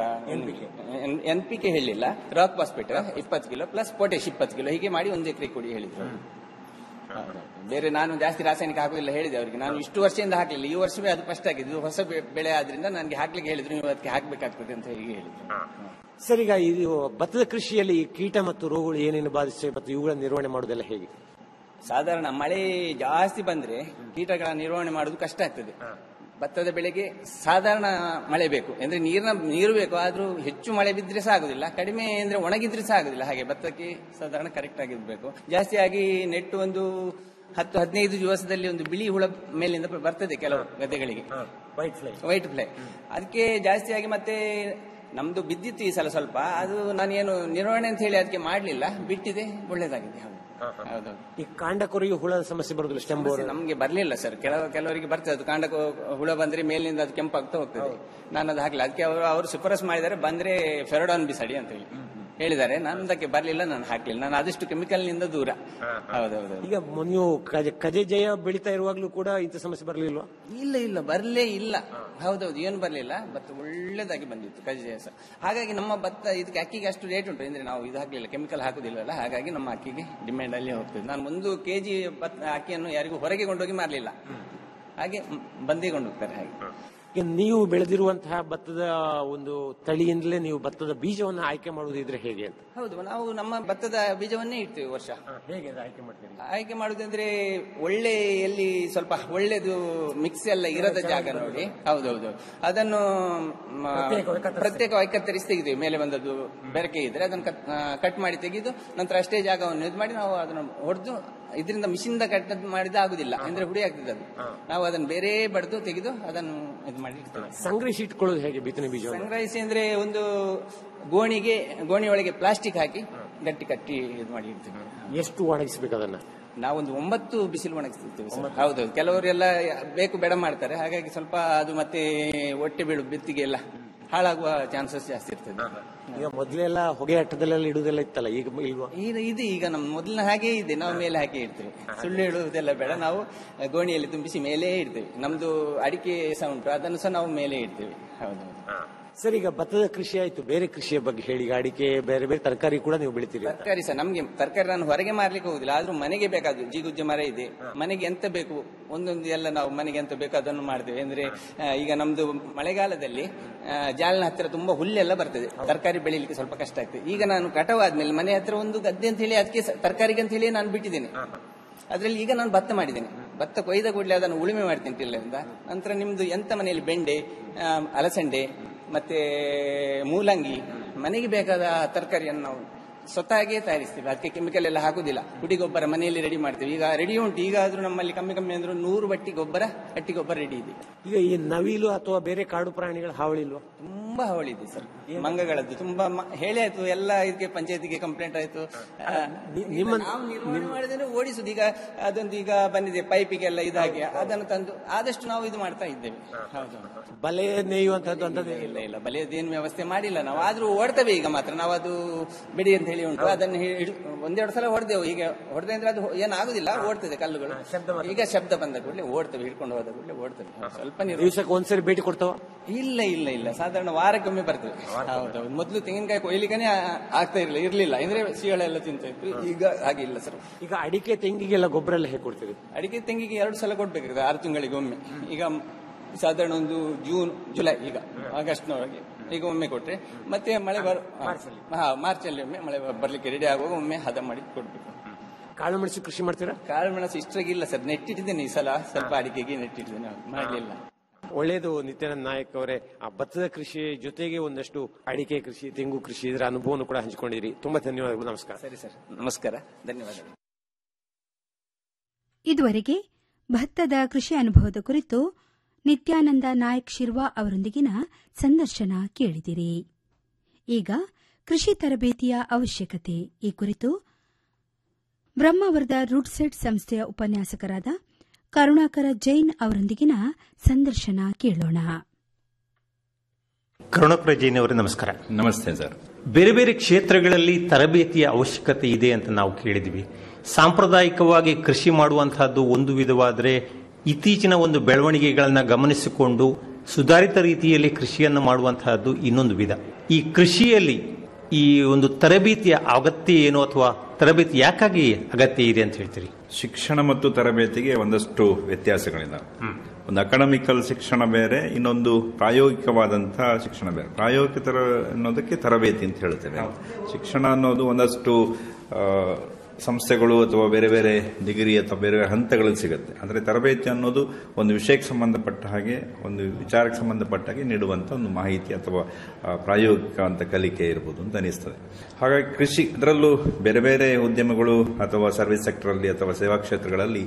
ಎನ್ ಪಿ ಕೆ ಹೇಳಿಲ್ಲ ರಾಕ್ ಫಾಸ್ಫೇಟ್ ಇಪ್ಪತ್ತು ಕಿಲೋ ಪ್ಲಸ್ ಪೊಟ್ಯಾಶ್ ಇಪ್ಪತ್ತು ಕಿಲೋ ಹೀಗೆ ಮಾಡಿ ಒಂದು ಎಕರೆ ಕೊಡಿ ಹೇಳಿದ್ರು ಹೌದು. ಬೇರೆ ನಾನು ಜಾಸ್ತಿ ರಾಸಾಯನಿಕ ಹಾಕುದಿಲ್ಲ ಹೇಳಿದೆ ಅವರಿಗೆ ನಾನು ಇಷ್ಟು ವರ್ಷದಿಂದ ಹಾಕಲಿಲ್ಲ ಈ ವರ್ಷವೇ ಅದು ಫಸ್ಟ್ ಆಗಿದೆ ಇದು ಹೊಸ ಬೆ- ಬೆಳೆ ಆದ್ರಿಂದ ನನಗೆ ಹಾಕ್ಲಿಕ್ಕೆ ಹೇಳಿದ್ರು ನೀವು ಅದಕ್ಕೆ ಹಾಕ್ಬೇಕಾಗ್ತದೆ ಅಂತ ಹೇಳಿ ಹೇಳಿದ್ರು ಸರ್ ಈಗ ಇದು ಭತ್ತದ ಕೃಷಿಯಲ್ಲಿ ಈ ಕೀಟ ಮತ್ತು ರೋಗಗಳು ಏನೇನು ಬಾಧಿಸ್ತವೆ ಮತ್ತು ಇವುಗಳ ನಿರ್ವಹಣೆ ಮಾಡೋದೆಲ್ಲ ಹೇಗೆ ಸಾಧಾರಣ ಮಳೆ ಜಾಸ್ತಿ ಬಂದ್ರೆ ಕೀಟಗಳ ನಿರ್ವಹಣೆ ಮಾಡುವುದು ಕಷ್ಟ ಆಗ್ತದೆ ಭತ್ತದ ಬೆಳೆಗೆ ಸಾಧಾರಣ ಮಳೆ ಬೇಕು ಅಂದ್ರೆ ನೀರಿನ ನೀರು ಬೇಕು ಆದ್ರೂ ಹೆಚ್ಚು ಮಳೆ ಬಿದ್ರೆ ಸಹ ಆಗುದಿಲ್ಲ ಕಡಿಮೆ ಅಂದ್ರೆ ಒಣಗಿದ್ರೆ ಸಹ ಆಗುದಿಲ್ಲ ಹಾಗೆ ಭತ್ತಕ್ಕೆ ಸಾಧಾರಣ ಕರೆಕ್ಟ್ ಆಗಿರ್ಬೇಕು ಜಾಸ್ತಿ ಆಗಿ ನೆಟ್ಟು ಒಂದು ಹತ್ತು ಹದಿನೈದು ದಿವಸದಲ್ಲಿ ಒಂದು ಬಿಳಿ ಹುಳ ಮೇಲಿಂದ ಬರ್ತದೆ ಕೆಲವು ಗದ್ದೆಗಳಿಗೆ ವೈಟ್ ಫ್ಲೈ ವೈಟ್ ಫ್ಲೈ ಅದಕ್ಕೆ ಜಾಸ್ತಿಯಾಗಿ ಮತ್ತೆ ನಮ್ದು ಬಿದ್ದಿತ್ತು ಈ ಸಲ ಸ್ವಲ್ಪ ಅದು ನಾನೇನು ನಿರ್ವಹಣೆ ಅಂತ ಹೇಳಿ ಅದಕ್ಕೆ ಮಾಡಲಿಲ್ಲ ಬಿಟ್ಟಿದೆ ಒಳ್ಳೇದಾಗಿದೆ ಹೌದು ಹೌದೌದು ಈ ಕಾಂಡ ಕೊರೆಯು ಹುಳದ ಸಮಸ್ಯೆ ಬರುದಿಲ್ಲ ಸ್ಟೆಂಬ್ ಸಮಸ್ಯೆ ನಮ್ಗೆ ಬರ್ಲಿಲ್ಲ ಸರ್ ಕೆಲವು ಕೆಲವರಿಗೆ ಬರ್ತದೆ ಅದು ಕಾಂಡ ಕೊ- ಹುಳ ಬಂದ್ರೆ ಮೇಲಿನಿಂದ ಅದು ಕೆಂಪಾಗ್ತಾ ಹೋಗ್ತದೆ ನಾನು ಅದು ಹಾಕ್ಲಿಲ್ಲ ಅದಕ್ಕೆ ಅವರು ಅವರು ಶಿಫಾರಸ್ ಮಾಡಿದ್ದಾರೆ ಬಂದ್ರೆ ಫೆರಡಾನ್ ಬಿಸಾಡಿ ಅಂತ ಹೇಳಿ ಹೇಳಿದ್ದಾರೆ ನಂದಕ್ಕೆ ಬರ್ಲಿಲ್ಲ ನಾನು ಹಾಕ್ಲಿಲ್ಲ ನಾನು ಆದಷ್ಟು ಕೆಮಿಕಲ್ ನಿಂದ ದೂರ ಹೌದೌದು ಈಗ ಮ- ನೀವು ಕಜೆ- ಕಜೆ ಜಯ ಬೆಳೀತಾ ಇರುವಾಗ್ಲೂ ಕೂಡ ಇಂಥ ಸಮಸ್ಯೆ ಬರಲಿಲ್ವಾ ಇಲ್ಲ ಇಲ್ಲ ಬರ್ಲೇ ಇಲ್ಲ ಹೌದೌದು ಏನು ಬರ್ಲಿಲ್ಲ ಭತ್ತ ಒಳ್ಳೇದಾಗಿ ಬಂದಿತ್ತು ಕಜ್ಜಾಯ ಸಹ ಹಾಗಾಗಿ ನಮ್ಮ ಭತ್ತ ಇದಕ್ಕೆ ಅಕ್ಕಿಗೆ ಅಷ್ಟು ರೇಟ್ ಉಂಟು ಅಂದ್ರೆ ನಾವು ಇದು ಹಾಕ್ಲಿಲ್ಲ ಕೆಮಿಕಲ್ ಹಾಕುದಿಲ್ಲಲ್ಲ ಹಾಗಾಗಿ ನಮ್ಮ ಅಕ್ಕಿಗೆ ಡಿಮ್ಯಾಂಡ್ ಅಲ್ಲಿ ಹೋಗ್ತದೆ ನಾನು ಒಂದು ಕೆಜಿ ಭತ್ತ ಅಕ್ಕಿಯನ್ನು ಯಾರಿಗೂ ಹೊರಗೆ ಕೊಂಡೋಗಿ ಮಾರಲಿಲ್ಲ ಹಾಗೆ ಮ್, ಬಂದೇ ಕೊಂಡು ಹೋಗ್ತಾರೆ ಹಾಗೆ ಈಗ ನೀವು ಬೆಳೆದಿರುವಂತಹ ಭತ್ತದ ಒಂದು ತಳಿಯಿಂದಲೇ ನೀವು ಭತ್ತದ ಬೀಜವನ್ನು ಆಯ್ಕೆ ಮಾಡುವುದಿದ್ರೆ ಹೇಗೆ ಅಂತ ಹೌದು ನಾವು ನಮ್ಮ ಭತ್ತದ ಬೀಜವನ್ನೇ ಇಡ್ತೇವೆ ವರ್ಷ ಹೇಗೆ ಅದು ಆಯ್ಕೆ ಮಾಡ್ತೀರಿ ಆಯ್ಕೆ ಮಾಡುದಂದ್ರೆ ಒಳ್ಳೆ ಎಲ್ಲಿ ಸ್ವಲ್ಪ ಒಳ್ಳೇದು ಮಿಕ್ಸ್ ಎಲ್ಲ ಇರದ ಜಾಗ ನೋಡಿ ಹೌದೌದು ಅದನ್ನು ಮ, ಪ್ರತ್ಯೇಕವಾಗಿ ಕತ್ತರಿಸಿ ತೆಗೆದೇವೆ ಮೇಲೆ ಬಂದದ್ದು ಬೆರಕೆ ಇದ್ರೆ ಅದನ್ನು ಕಟ್ ಮಾಡಿ ತೆಗೆದು ನಂತರ ಅಷ್ಟೇ ಜಾಗವನ್ನು ಇದು ಮಾಡಿ ನಾವು ಅದನ್ನು ಹೊಡೆದು ಇದರಿಂದ ಮಿಷಿನ್ದ ಕಟ್ ಮಾಡಿದ ಆಗುದಿಲ್ಲ ಅಂದ್ರೆ ಹುಡಿ ಆಗ್ತದೆ ಅದು ನಾವು ಅದನ್ನು ಬೇರೆ ಬಡ್ದು ತೆಗೆದು ಅದನ್ನು ಇದು ಮಾಡಿ ಇಡ್ತೇವೆ ಸಂಗ್ರಹಿಸಿ ಇಟ್ಕೊಳ್ಳೋದು ಹೇಗೆ ಬಿತ್ತನೆ ಬೀಜವನ್ನು ಸಂಗ್ರಹಿಸಿ ಅಂದ್ರೆ ಒಂದು ಗೋಣಿಗೆ ಗೋಣಿ ಒಳಗೆ ಪ್ಲಾಸ್ಟಿಕ್ ಹಾಕಿ ಗಟ್ಟಿ ಕಟ್ಟಿ ಇದು ಮಾಡಿ ಇಡ್ತೇವೆ ಎಷ್ಟು ಒಣಗಿಸ್ಬೇಕು ಅದನ್ನ ನಾವೊಂದು ಒಂಬತ್ತು ಬಿಸಿಲು ಒಣಗಿಸ್ತಿರ್ತೇವೆ ಸರ್. ಹೌದೌದು ಕೆಲವರೆಲ್ಲ ಬೇಕು ಬೇಡ ಮಾಡ್ತಾರೆ ಹಾಗಾಗಿ ಸ್ವಲ್ಪ ಅದು ಮತ್ತೆ ಹೊಟ್ಟೆ ಬೀಳು ಬಿತ್ತಿಗೆ ಎಲ್ಲ ಹಾಳಾಗುವ ಚಾನ್ಸಸ್ ಜಾಸ್ತಿ ಇರ್ತದೆ ಈಗ ಮೊದಲೆಲ್ಲ ಹೊಗೆ ಅಟ್ಟದಲ್ಲೆಲ್ಲ ಇಡುದೆಲ್ಲ ಇತ್ತಲ್ಲ ಈಗ ಇಲ್ವಾ ಈಗ ಇದು ಈಗ ನಮ್ಮ ಮೊದಲಿನ ಹಾಗೆ ಇದೆ ನಾವು ಮೇಲೆ ಹಾಕಿ ಇಡ್ತೇವೆ ಸುಳ್ಳು ಹೇಳುವುದೆಲ್ಲ ಬೇಡ ನಾವು ಗೋಣಿಯಲ್ಲಿ ತುಂಬಿಸಿ ಮೇಲೆ ಇಡ್ತೇವೆ ನಮ್ದು ಅಡಿಕೆ ಸಹ ಉಂಟು ಅದನ್ನು ಸಹ ನಾವು ಮೇಲೆ ಇಡ್ತೇವೆ ಹೌದು ಸರ್ ಈಗ ಭತ್ತದ ಕೃಷಿ ಆಯ್ತು ಬೇರೆ ಕೃಷಿಯ ಬಗ್ಗೆ ಹೇಳಿ ಈಗ ಅಡಿಕೆ ಬೇರೆ ಬೇರೆ ತರಕಾರಿ ಕೂಡ ನೀವು ಬೆಳಿತೀರಿ ತರಕಾರಿ ಸಹ ನಮ್ಗೆ ತರಕಾರಿ ನಾನು ಹೊರಗೆ ಮಾರ್ಲಿಕ್ಕೆ ಹೋಗುದಿಲ್ಲ ಆದ್ರೂ ಮನೆಗೆ ಬೇಕಾದ್ದು ಜಿಗುಜ್ಜೆ ಮರ ಇದೆ ಮನೆಗೆ ಎಂತ ಬೇಕು ಒಂದೊಂದು ಎಲ್ಲ ನಾವು ಮನೆಗೆ ಎಂತ ಬೇಕು ಅದನ್ನು ಮಾಡ್ತೇವೆ ಅಂದ್ರೆ ಆ, ಈಗ ನಮ್ದು ಮಳೆಗಾಲದಲ್ಲಿ ಆ, ಜಾಲಿನ ಹತ್ತಿರ ತುಂಬಾ ಹುಲ್ಲೆಲ್ಲ ಬರ್ತದೆ ತರಕಾರಿ ಬೆಳಿಲಿಕ್ಕೆ ಸ್ವಲ್ಪ ಕಷ್ಟ ಆಗ್ತದೆ ಈಗ ನಾನು ಕಟವಾದ್ಮೇಲೆ ಮನೆ ಹತ್ರ ಒಂದು ಗದ್ದೆ ಅಂತ ಹೇಳಿ ಅದಕ್ಕೆ ಸ- ತರಕಾರಿಗೆ ಅಂತ ಹೇಳಿ ನಾನು ಬಿಟ್ಟಿದ್ದೇನೆ ಅದ್ರಲ್ಲಿ ಈಗ ನಾನು ಭತ್ತ ಮಾಡಿದ್ದೇನೆ ಭತ್ತ ಕೊಯ್ದ ಕೂಡಲೇ ಅದನ್ನು ಉಳುಮೆ ಮಾಡ್ತೀನಿ ಟಿಲ್ಲರಿಂದ ನಂತರ ನಿಮ್ದು ಎಂತ ಮನೆಯಲ್ಲಿ ಬೆಂಡೆ ಆ, ಅಲಸಂಡೆ ಮತ್ತೆ ಮೂಲಂಗಿ ಮನೆಗೆ ಬೇಕಾದ ತರಕಾರಿಯನ್ನು ನಾವು ಸ್ವತಃಗೆ ತಯಾರಿಸ್ತೀವಿ ಅದಕ್ಕೆ ಕೆಮಿಕಲ್ ಎಲ್ಲ ಹಾಕುದಿಲ್ಲ ಹುಡಿ ಗೊಬ್ಬರ ಮನೆಯಲ್ಲಿ ರೆಡಿ ಮಾಡ್ತೀವಿ ಈಗ ರೆಡಿ ಉಂಟು ಈಗ ಆದ್ರೂ ನಮ್ಮಲ್ಲಿ ಕಮ್ಮಿ ಕಮ್ಮಿ ಅಂದ್ರೂ ನೂರು ಬಟ್ಟಿ ಗೊಬ್ಬರ ಹಟ್ಟಿ ಗೊಬ್ಬರ ರೆಡಿ ಇದೆ ಈಗ ಈ ನವಿಲು ಅಥವಾ ಬೇರೆ ಕಾಡು ಪ್ರಾಣಿಗಳ ಹಾವಳಿ ಇಲ್ವಾ ತುಂಬಾ ಹಾವಳಿ ಇದೆ ಸರ್ ಮಂಗಗಳದ್ದು ತುಂಬಾ ಮ- ಹೇಳಿ ಆಯ್ತು ಎಲ್ಲ ಇದಕ್ಕೆ ಪಂಚಾಯತಿಗೆ ಕಂಪ್ಲೇಂಟ್ ಆಯ್ತು ಆ, ನಿಮ್ಮ- ನಾವು ನಿರ್ವಹಣೆ ಮಾಡಿದ್ರೆ ಓಡಿಸುದು ಈಗ ಅದೊಂದು ಈಗ ಬಂದಿದೆ ಪೈಪಿಗೆಲ್ಲ ಇದಾಗಿ ಅದನ್ನು ತಂದು ಆದಷ್ಟು ನಾವು ಇದು ಮಾಡ್ತಾ ಇದ್ದೇವೆ ಹೌದು ಬಲೆ ನೇಯುವಂತದ್ದು ಅಂತದ್ದು ಇಲ್ಲ ಇಲ್ಲ ಬಲಿಯದೇನು ವ್ಯವಸ್ಥೆ ಮಾಡಿಲ್ಲ ನಾವು ಆದ್ರೂ ಓಡ್ತೇವೆ ಈಗ ಮಾತ್ರ ನಾವು ಅದು ಬಿಡಿ ಅಂತ ಹೇಳಿ ಉಂಟು ಅದನ್ನು ಹಿಡ್- ಒಂದೆರಡು ಸಲ ಹೊಡೆದೆವು ಈಗ ಹೊಡೆದೆ ಅಂದ್ರೆ ಅದು ಏನಾಗುದಿಲ್ಲ ಓಡ್ತದೆ ಕಲ್ಲುಗಳು ಈಗ ಶಬ್ದ ಬಂದ ಕೂಡಲೇ ಓಡ್ತೇವೆ ಹಿಡ್ಕೊಂಡು ಹೋದ ಕೂಡಲೇ ಓಡ್ತೇವೆ ಸ್ವಲ್ಪ ನೀರು ದಿವಸಕ್ಕೆ ಒಂದ್ಸರಿ ಭೇಟಿ ಕೊಡ್ತಾವ ಇಲ್ಲ ಇಲ್ಲ ಇಲ್ಲ ಸಾಧಾರಣ ವಾರಕ್ಕೊಮ್ಮೆ ಬರ್ತೇವೆ ಹೌದೌದು ಮೊದಲು ತೆಂಗಿನಕಾಯಿ ಕೊಯ್ಲಿಕ್ಕನೇ ಆ- ಆಗ್ತಾ ಇರಲಿಲ್ಲ ಇರ್ಲಿಲ್ಲ ಅಂದ್ರೆ ಸೀಳೆಲ್ಲ ತಿಂತ ಇತ್ತು ಈಗ ಹಾಗೆ ಇಲ್ಲ ಸರ್ ಈಗ ಅಡಿಕೆ ತೆಂಗಿಗೆಲ್ಲ ಗೊಬ್ಬರ ಎಲ್ಲ ಹೇಗೆ ಕೊಡ್ತೀರಿ ಅಡಿಕೆ ತೆಂಗಿಗೆ ಎರಡು ಸಲ ಕೊಡ್ಬೇಕಾಗ್ತದೆ ಆರು ತಿಂಗಳಿಗೆ ಒಮ್ಮೆ ಈಗ ಸಾಧಾರಣ ಒಂದು ಜೂನ್ ಜುಲೈ ಈಗ ಆಗಸ್ಟ್ನೊಳಗೆ ಈಗ ಒಮ್ಮೆ ಕೊಟ್ರೆ ಮತ್ತೆ ಮಳೆ ಬರ್ ಹಾ ಮಾರ್ಚ್ ಅಲ್ಲಿ ಒಮ್ಮೆ ಮಳೆ ಬರ್ಲಿಕ್ಕೆ ರೆಡಿ ಆಗುವಾಗ ಒಮ್ಮೆ ಹದ ಮಾಡಿ ಕೊಡ್ಬೇಕು ಕಾಳು ಮೆಣಸು ಕೃಷಿ ಮಾಡ್ತೀರಾ ಕಾಳು ಮೆಣಸು ಇಷ್ಟ್ರಾಗಿ ಇಲ್ಲ ಸರ್ ನೆಟ್ಟಿಟ್ಟಿದ್ದೇನೆ ಈ ಸಲ ಸ್ವಲ್ಪ ಅಡಿಕೆಗೆ ನೆಟ್ಟಿಟ್ಟಿದ್ದೇನೆ ಮಾಡಲಿಲ್ಲ ಒಳ್ಳೇದು ನಿತ್ಯಾನಂದ ನಾಯಕ್ ಅವರೇ ಆ ಭತ್ತದ ಕೃಷಿ ಜೊತೆಗೆ ಒಂದಷ್ಟು ಅಡಿಕೆ ಕೃಷಿ ತೆಂಗು ಕೃಷಿ ಇದರ ಅನುಭವವನ್ನು ಕೂಡ ಹಂಚಿಕೊಂಡಿರಿ ತುಂಬಾ ಧನ್ಯವಾದಗಳು ನಮಸ್ಕಾರ ಸರಿ ಸರ್ ನಮಸ್ಕಾರ ಧನ್ಯವಾದಗಳು ಇದುವರೆಗೆ ಭತ್ತದ ಕೃಷಿ ಅನುಭವದ ಕುರಿತು ನಿತ್ಯಾನಂದ ನಾಯಕ್ ಶಿರ್ವಾ ಅವರೊಂದಿಗಿನ ಸಂದರ್ಶನ ಕೇಳಿದಿರಿ ಈಗ ಕೃಷಿ ತರಬೇತಿಯ ಅವಶ್ಯಕತೆ ಈ ಕುರಿತು ಬ್ರಹ್ಮಾವರದ ರೂಟ್ಸೆಟ್ ಸಂಸ್ಥೆಯ ಉಪನ್ಯಾಸಕರಾದ ಕರುಣಾಕರ ಜೈನ್ ಅವರೊಂದಿಗಿನ ಸಂದರ್ಶನ ಕೇಳೋಣ ಕರುಣಾಕರ ಜೈನ್ ಅವರೇ ನಮಸ್ಕಾರ ನಮಸ್ತೆ ಸರ್ ಬೇರೆ ಬೇರೆ ಕ್ಷೇತ್ರಗಳಲ್ಲಿ ತರಬೇತಿಯ ಅವಶ್ಯಕತೆ ಇದೆ ಅಂತ ನಾವು ಕೇಳಿದ್ವಿ ಸಾಂಪ್ರದಾಯಿಕವಾಗಿ ಕೃಷಿ ಮಾಡುವಂತಹದ್ದು ಒಂದು ವಿಧವಾದರೆ ಇತ್ತೀಚಿನ ಒಂದು ಬೆಳವಣಿಗೆಗಳನ್ನು ಗಮನಿಸಿಕೊಂಡು ಸುಧಾರಿತ ರೀತಿಯಲ್ಲಿ ಕೃಷಿಯನ್ನು ಮಾಡುವಂತಹದ್ದು ಇನ್ನೊಂದು ವಿಧ ಈ ಕೃಷಿಯಲ್ಲಿ ಈ ಒಂದು ತರಬೇತಿಯ ಅಗತ್ಯ ಏನು ಅಥವಾ ತರಬೇತಿ ಯಾಕಾಗಿ ಅಗತ್ಯ ಇದೆ ಅಂತ ಹೇಳ್ತೀರಿ ಶಿಕ್ಷಣ ಮತ್ತು ತರಬೇತಿಗೆ ಒಂದಷ್ಟು ವ್ಯತ್ಯಾಸಗಳಿದ್ದಾವೆ ಒಂದು ಅಕಾಡೆಮಿಕಲ್ ಶಿಕ್ಷಣ ಬೇರೆ ಇನ್ನೊಂದು ಪ್ರಾಯೋಗಿಕವಾದಂತಹ ಶಿಕ್ಷಣ ಬೇರೆ ಪ್ರಾಯೋಗಿಕ ತರ ಅನ್ನೋದಕ್ಕೆ ತರಬೇತಿ ಅಂತ ಹೇಳ್ತೇವೆ ನಾವು. ಶಿಕ್ಷಣ ಅನ್ನೋದು ಒಂದಷ್ಟು ಆ, ಸಂಸ್ಥೆಗಳು ಅಥವಾ ಬೇರೆ ಬೇರೆ ಡಿಗ್ರಿ ಅಥವಾ ಬೇರೆ ಬೇರೆ ಹಂತಗಳಲ್ಲಿ ಸಿಗುತ್ತೆ ಆದರೆ ತರಬೇತಿ ಅನ್ನೋದು ಒಂದು ವಿಷಯಕ್ಕೆ ಸಂಬಂಧಪಟ್ಟ ಹಾಗೆ ಒಂದು ವಿಚಾರಕ್ಕೆ ಸಂಬಂಧಪಟ್ಟ ಹಾಗೆ ನೀಡುವಂಥ ಒಂದು ಮಾಹಿತಿ ಅಥವಾ ಆ, ಪ್ರಾಯೋಗಿಕ ಅಂತ ಕಲಿಕೆ ಇರ್ಬೋದು ಅಂತ ಅನಿಸ್ತದೆ ಹಾಗಾಗಿ ಕೃಷಿ ಅದರಲ್ಲೂ ಬೇರೆ ಬೇರೆ ಉದ್ಯಮಗಳು ಅಥವಾ ಸರ್ವಿಸ್ ಸೆಕ್ಟರ್ ಅಲ್ಲಿ ಅಥವಾ ಸೇವಾ ಕ್ಷೇತ್ರಗಳಲ್ಲಿ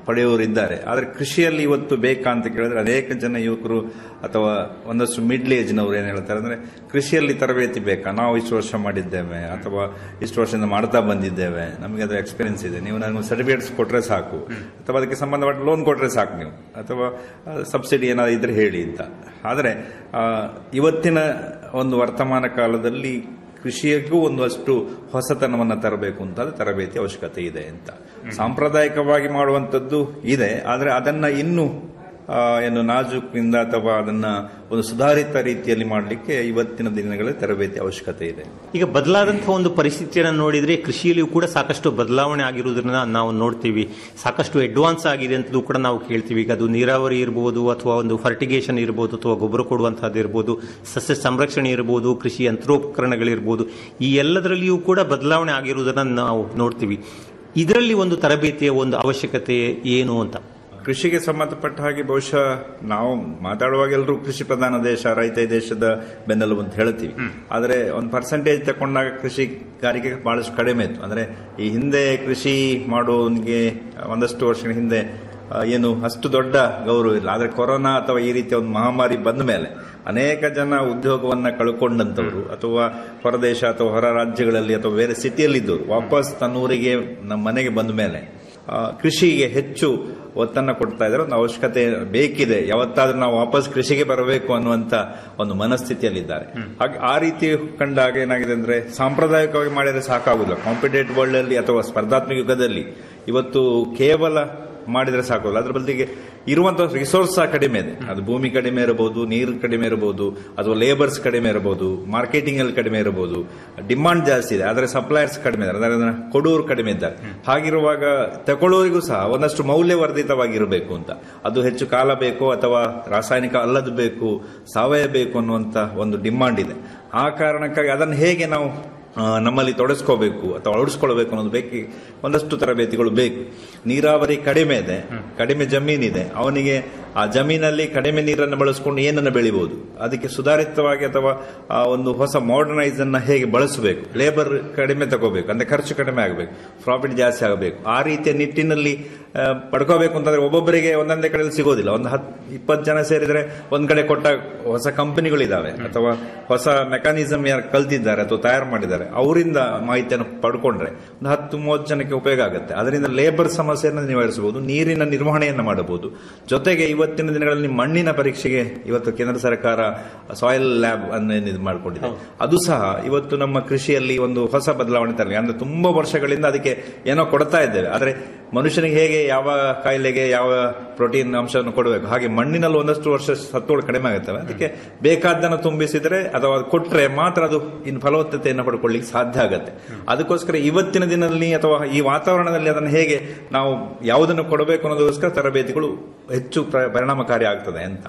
ಪಡೆಯುವವರು ಇದ್ದಾರೆ ಆದರೆ ಕೃಷಿಯಲ್ಲಿ ಇವತ್ತು ಬೇಕಾ ಅಂತ ಕೇಳಿದ್ರೆ ಅನೇಕ ಜನ ಯುವಕರು ಅಥವಾ ಒಂದಷ್ಟು ಮಿಡ್ಲ್ ಏಜ್ನವರು ಏನು ಹೇಳ್ತಾರೆ ಅಂದ್ರೆ ಕೃಷಿಯಲ್ಲಿ ತರಬೇತಿ ಬೇಕಾ ನಾವು ಇಷ್ಟು ವರ್ಷ ಮಾಡಿದ್ದೇವೆ ಅಥವಾ ಇಷ್ಟು ವರ್ಷದಿಂದ ಮಾಡ್ತಾ ಬಂದಿದ್ದೇವೆ ನಮಗೆ ಅದು ಎಕ್ಸ್ಪೀರಿಯನ್ಸ್ ಇದೆ ನೀವು ನನಗೆ ಸರ್ಟಿಫಿಕೇಟ್ಸ್ ಕೊಟ್ರೆ ಸಾಕು ಅಥವಾ ಅದಕ್ಕೆ ಸಂಬಂಧಪಟ್ಟ ಲೋನ್ ಕೊಟ್ರೆ ಸಾಕು ನೀವು ಅಥವಾ ಸಬ್ಸಿಡಿ ಏನಾದ್ರು ಇದ್ರೆ ಹೇಳಿ ಅಂತ ಆದರೆ ಆ, ಇವತ್ತಿನ ಒಂದು ವರ್ತಮಾನ ಕಾಲದಲ್ಲಿ ಕೃಷಿಯಕ್ಕೂ ಒಂದಷ್ಟು ಹೊಸತನವನ್ನು ತರಬೇಕು ಅಂತ ತರಬೇತಿ ಅವಶ್ಯಕತೆ ಇದೆ ಅಂತ ಸಾಂಪ್ರದಾಯಿಕವಾಗಿ ಮಾಡುವಂಥದ್ದು ಇದೆ ಆದರೆ ಅದನ್ನ ಇನ್ನೂ ಆ, ಏನು ನಾಜೂಕಿನಿಂದ ಅಥವಾ ಅದನ್ನ ಒಂದು ಸುಧಾರಿತ ರೀತಿಯಲ್ಲಿ ಮಾಡಲಿಕ್ಕೆ ಇವತ್ತಿನ ದಿನಗಳಲ್ಲಿ ತರಬೇತಿ ಅವಶ್ಯಕತೆ ಇದೆ ಈಗ ಬದಲಾದಂತಹ ಒಂದು ಪರಿಸ್ಥಿತಿಯನ್ನು ನೋಡಿದ್ರೆ ಕೃಷಿಯಲ್ಲಿಯೂ ಕೂಡ ಸಾಕಷ್ಟು ಬದಲಾವಣೆ ಆಗಿರುವುದನ್ನ ನಾವು ನೋಡ್ತೀವಿ ಸಾಕಷ್ಟು ಅಡ್ವಾನ್ಸ್ ಆಗಿದೆ ಅಂತಲೂ ಕೂಡ ನಾವು ಕೇಳ್ತೀವಿ ಈಗ ಅದು ನೀರಾವರಿ ಇರ್ಬೋದು ಅಥವಾ ಒಂದು ಫರ್ಟಿಗೇಷನ್ ಇರ್ಬೋದು ಅಥವಾ ಗೊಬ್ಬರ ಕೊಡುವಂತಹದ್ದು ಇರ್ಬೋದು ಸಸ್ಯ ಸಂರಕ್ಷಣೆ ಇರ್ಬೋದು ಕೃಷಿ ಯಂತ್ರೋಪಕರಣಗಳಿರ್ಬೋದು ಈ ಎಲ್ಲದರಲ್ಲಿಯೂ ಕೂಡ ಬದಲಾವಣೆ ಆಗಿರುವುದನ್ನ ನಾವು ನೋಡ್ತೀವಿ ಇದರಲ್ಲಿ ಒಂದು ತರಬೇತಿಯ ಒಂದು ಅವಶ್ಯಕತೆ ಏನು ಅಂತ ಕೃಷಿಗೆ ಸಂಬಂಧಪಟ್ಟ ಹಾಗೆ ಬಹುಶಃ ನಾವು ಮಾತಾಡುವಾಗ ಎಲ್ಲರೂ ಕೃಷಿ ಪ್ರಧಾನ ದೇಶ ರೈತ ಈ ದೇಶದ ಬೆನ್ನೆಲುಬು ಅಂತ ಹೇಳ್ತೀವಿ ಆದರೆ ಒಂದು ಪರ್ಸೆಂಟೇಜ್ ತಕೊಂಡಾಗ ಕೃಷಿಗಾರಿಕೆ ಬಹಳಷ್ಟು ಕಡಿಮೆ ಇತ್ತು ಅಂದ್ರೆ ಈ ಹಿಂದೆ ಕೃಷಿ ಮಾಡೋನಿಗೆ ಒಂದಷ್ಟು ವರ್ಷಗಳ ಹಿಂದೆ ಆ, ಏನು ಅಷ್ಟು ದೊಡ್ಡ ಗೌರವ ಇಲ್ಲ ಆದರೆ ಕೊರೋನಾ ಅಥವಾ ಈ ರೀತಿಯ ಒಂದು ಮಹಾಮಾರಿ ಬಂದ ಮೇಲೆ ಅನೇಕ ಜನ ಉದ್ಯೋಗವನ್ನ ಕಳ್ಕೊಂಡಂತವರು ಅಥವಾ ಹೊರದೇಶ ಅಥವಾ ಹೊರ ರಾಜ್ಯಗಳಲ್ಲಿ ಅಥವಾ ಬೇರೆ ಸಿಟಿಯಲ್ಲಿದ್ದವರು ವಾಪಸ್ ತನ್ನೂರಿಗೆ ನಮ್ಮ ಮನೆಗೆ ಬಂದ ಮೇಲೆ ಆ, ಕೃಷಿಗೆ ಹೆಚ್ಚು ಒತ್ತನ್ನ ಕೊಡ್ತಾ ಇದ್ದಾರೆ ಒಂದು ಅವಶ್ಯಕತೆ ಬೇಕಿದೆ ಯಾವತ್ತಾದ್ರೂ ನಾವು ವಾಪಸ್ ಕೃಷಿಗೆ ಬರಬೇಕು ಅನ್ನುವಂತ ಒಂದು ಮನಸ್ಥಿತಿಯಲ್ಲಿದ್ದಾರೆ ಹಾಗೆ ಆ ರೀತಿ ಕಂಡಾಗ ಏನಾಗಿದೆ ಅಂದ್ರೆ ಸಾಂಪ್ರದಾಯಿಕವಾಗಿ ಮಾಡಿದ್ರೆ ಸಾಕಾಗುದಿಲ್ಲ ಕಾಂಪಿಟೇಟಿವ್ ವರ್ಲ್ಡ್ ಅಲ್ಲಿ ಅಥವಾ ಸ್ಪರ್ಧಾತ್ಮಕ ಯುಗದಲ್ಲಿ ಇವತ್ತು ಕೇವಲ ಮಾಡಿದ್ರೆ ಸಾಕೋಲ್ಲ ಅದ್ರ ಬದಲಿಗೆ ಇರುವಂತಹ ರಿಸೋರ್ಸ್ ಸಹ ಕಡಿಮೆ ಇದೆ ಅದು ಭೂಮಿ ಕಡಿಮೆ ಇರಬಹುದು ನೀರು ಕಡಿಮೆ ಇರಬಹುದು ಅಥವಾ ಲೇಬರ್ಸ್ ಕಡಿಮೆ ಇರಬಹುದು ಮಾರ್ಕೆಟಿಂಗ್ ಅಲ್ಲಿ ಕಡಿಮೆ ಇರಬಹುದು ಡಿಮಾಂಡ್ ಜಾಸ್ತಿ ಇದೆ ಆದರೆ ಸಪ್ಲೈಯರ್ಸ್ ಕಡಿಮೆ ಇದ್ದಾರೆ ಅಂದ್ರೆ ಅದನ್ನ ಕೊಡೋರು ಕಡಿಮೆ ಇದ್ದಾರೆ ಹಾಗಿರುವಾಗ ತಗೊಳ್ಳೋರಿಗೂ ಸಹ ಒಂದಷ್ಟು ಮೌಲ್ಯವರ್ಧಿತವಾಗಿರಬೇಕು ಅಂತ ಅದು ಹೆಚ್ಚು ಕಾಲ ಬೇಕು ಅಥವಾ ರಾಸಾಯನಿಕ ಅಲ್ಲದು ಬೇಕು ಸಾವಯವ ಬೇಕು ಅನ್ನುವಂತ ಒಂದು ಡಿಮಾಂಡ್ ಇದೆ ಆ ಕಾರಣಕ್ಕಾಗಿ ಅದನ್ನು ಹೇಗೆ ನಾವು ಆ, ನಮ್ಮಲ್ಲಿ ತೊಡಸ್ಕೋಬೇಕು ಅಥವಾ ಅಳವಡಿಸ್ಕೊಳ್ಬೇಕು ಅನ್ನೋದು ಬೇಕು ಒಂದಷ್ಟು ತರಬೇತಿಗಳು ಬೇಕು ನೀರಾವರಿ ಕಡಿಮೆ ಇದೆ ಕಡಿಮೆ ಜಮೀನಿದೆ ಅವನಿಗೆ ಆ ಜಮೀನಲ್ಲಿ ಕಡಿಮೆ ನೀರನ್ನು ಬಳಸಿಕೊಂಡು ಏನನ್ನು ಬೆಳಿಬಹುದು ಅದಕ್ಕೆ ಸುಧಾರಿತವಾಗಿ ಅಥವಾ ಆ ಒಂದು ಹೊಸ ಮಾಡರ್ನೈಸ್ ಅನ್ನ ಹೇಗೆ ಬಳಸಬೇಕು ಲೇಬರ್ ಕಡಿಮೆ ತಗೋಬೇಕು ಅಂದ್ರೆ ಖರ್ಚು ಕಡಿಮೆ ಆಗಬೇಕು ಪ್ರಾಫಿಟ್ ಜಾಸ್ತಿ ಆಗಬೇಕು ಆ ರೀತಿಯ ನಿಟ್ಟಿನಲ್ಲಿ ಆ, ಪಡ್ಕೋಬೇಕು ಅಂತಂದ್ರೆ ಒಬ್ಬೊಬ್ಬರಿಗೆ ಒಂದೊಂದೇ ಕಡೆಯಲ್ಲಿ ಸಿಗೋದಿಲ್ಲ ಒಂದು ಹತ್ ಇಪ್ಪತ್ತು ಜನ ಸೇರಿದ್ರೆ ಒಂದ್ ಕಡೆ ಕೊಟ್ಟ ಹೊಸ ಕಂಪನಿಗಳಿದಾವೆ ಅಥವಾ ಹೊಸ ಮೆಕ್ಯಾನಿಸಮ್ ಯಾರು ಕಲ್ತಿದ್ದಾರೆ ಅಥವಾ ತಯಾರು ಮಾಡಿದ್ದಾರೆ ಅವರಿಂದ ಮಾಹಿತಿಯನ್ನು ಪಡ್ಕೊಂಡ್ರೆ ಒಂದು ಹತ್ತು ಮೂವತ್ತು ಜನಕ್ಕೆ ಉಪಯೋಗ ಆಗುತ್ತೆ ಅದರಿಂದ ಲೇಬರ್ ಸಮಸ್ಯೆಯನ್ನು ನಿವಾರಿಸಬಹುದು ನೀರಿನ ನಿರ್ವಹಣೆಯನ್ನು ಮಾಡಬಹುದು ಜೊತೆಗೆ ಇವತ್ತಿನ ದಿನಗಳಲ್ಲಿ ಮಣ್ಣಿನ ಪರೀಕ್ಷೆಗೆ ಇವತ್ತು ಕೇಂದ್ರ ಸರ್ಕಾರ ಸಾಯಿಲ್ ಲ್ಯಾಬ್ ಅನ್ನು ಇದು ಮಾಡಿಕೊಂಡಿದೆ ಅದು ಸಹ ಇವತ್ತು ನಮ್ಮ ಕೃಷಿಯಲ್ಲಿ ಒಂದು ಹೊಸ ಬದಲಾವಣೆ ತರಲಿ ಅಂದ್ರೆ ತುಂಬಾ ವರ್ಷಗಳಿಂದ ಅದಕ್ಕೆ ಏನೋ ಕೊಡ್ತಾ ಇದ್ದೇವೆ ಆದ್ರೆ ಮನುಷ್ಯನಿಗೆ ಹೇಗೆ ಯಾವ ಕಾಯಿಲೆಗೆ ಯಾವ ಪ್ರೋಟೀನ್ ಅಂಶವನ್ನು ಕೊಡಬೇಕು ಹಾಗೆ ಮಣ್ಣಿನಲ್ಲಿ ಒಂದಷ್ಟು ವರ್ಷ ಸತ್ತುಗಳು ಕಡಿಮೆ ಆಗುತ್ತವೆ ಅದಕ್ಕೆ ಬೇಕಾದ್ದನ್ನು ತುಂಬಿಸಿದ್ರೆ ಅಥವಾ ಅದು ಕೊಟ್ರೆ ಮಾತ್ರ ಅದು ಇನ್ನು ಫಲವತ್ತತೆಯನ್ನು ಪಡ್ಕೊಳ್ಳಿಕ್ಕೆ ಸಾಧ್ಯ ಆಗುತ್ತೆ ಅದಕ್ಕೋಸ್ಕರ ಇವತ್ತಿನ ದಿನದಲ್ಲಿ ಅಥವಾ ಈ ವಾತಾವರಣದಲ್ಲಿ ಅದನ್ನು ಹೇಗೆ ನಾವು ಯಾವುದನ್ನು ಕೊಡಬೇಕು ಅನ್ನೋದಕ್ಕೋಸ್ಕರ ತರಬೇತಿಗಳು ಹೆಚ್ಚು ಪ್ರ- ಪರಿಣಾಮಕಾರಿ ಆಗ್ತದೆ ಅಂತ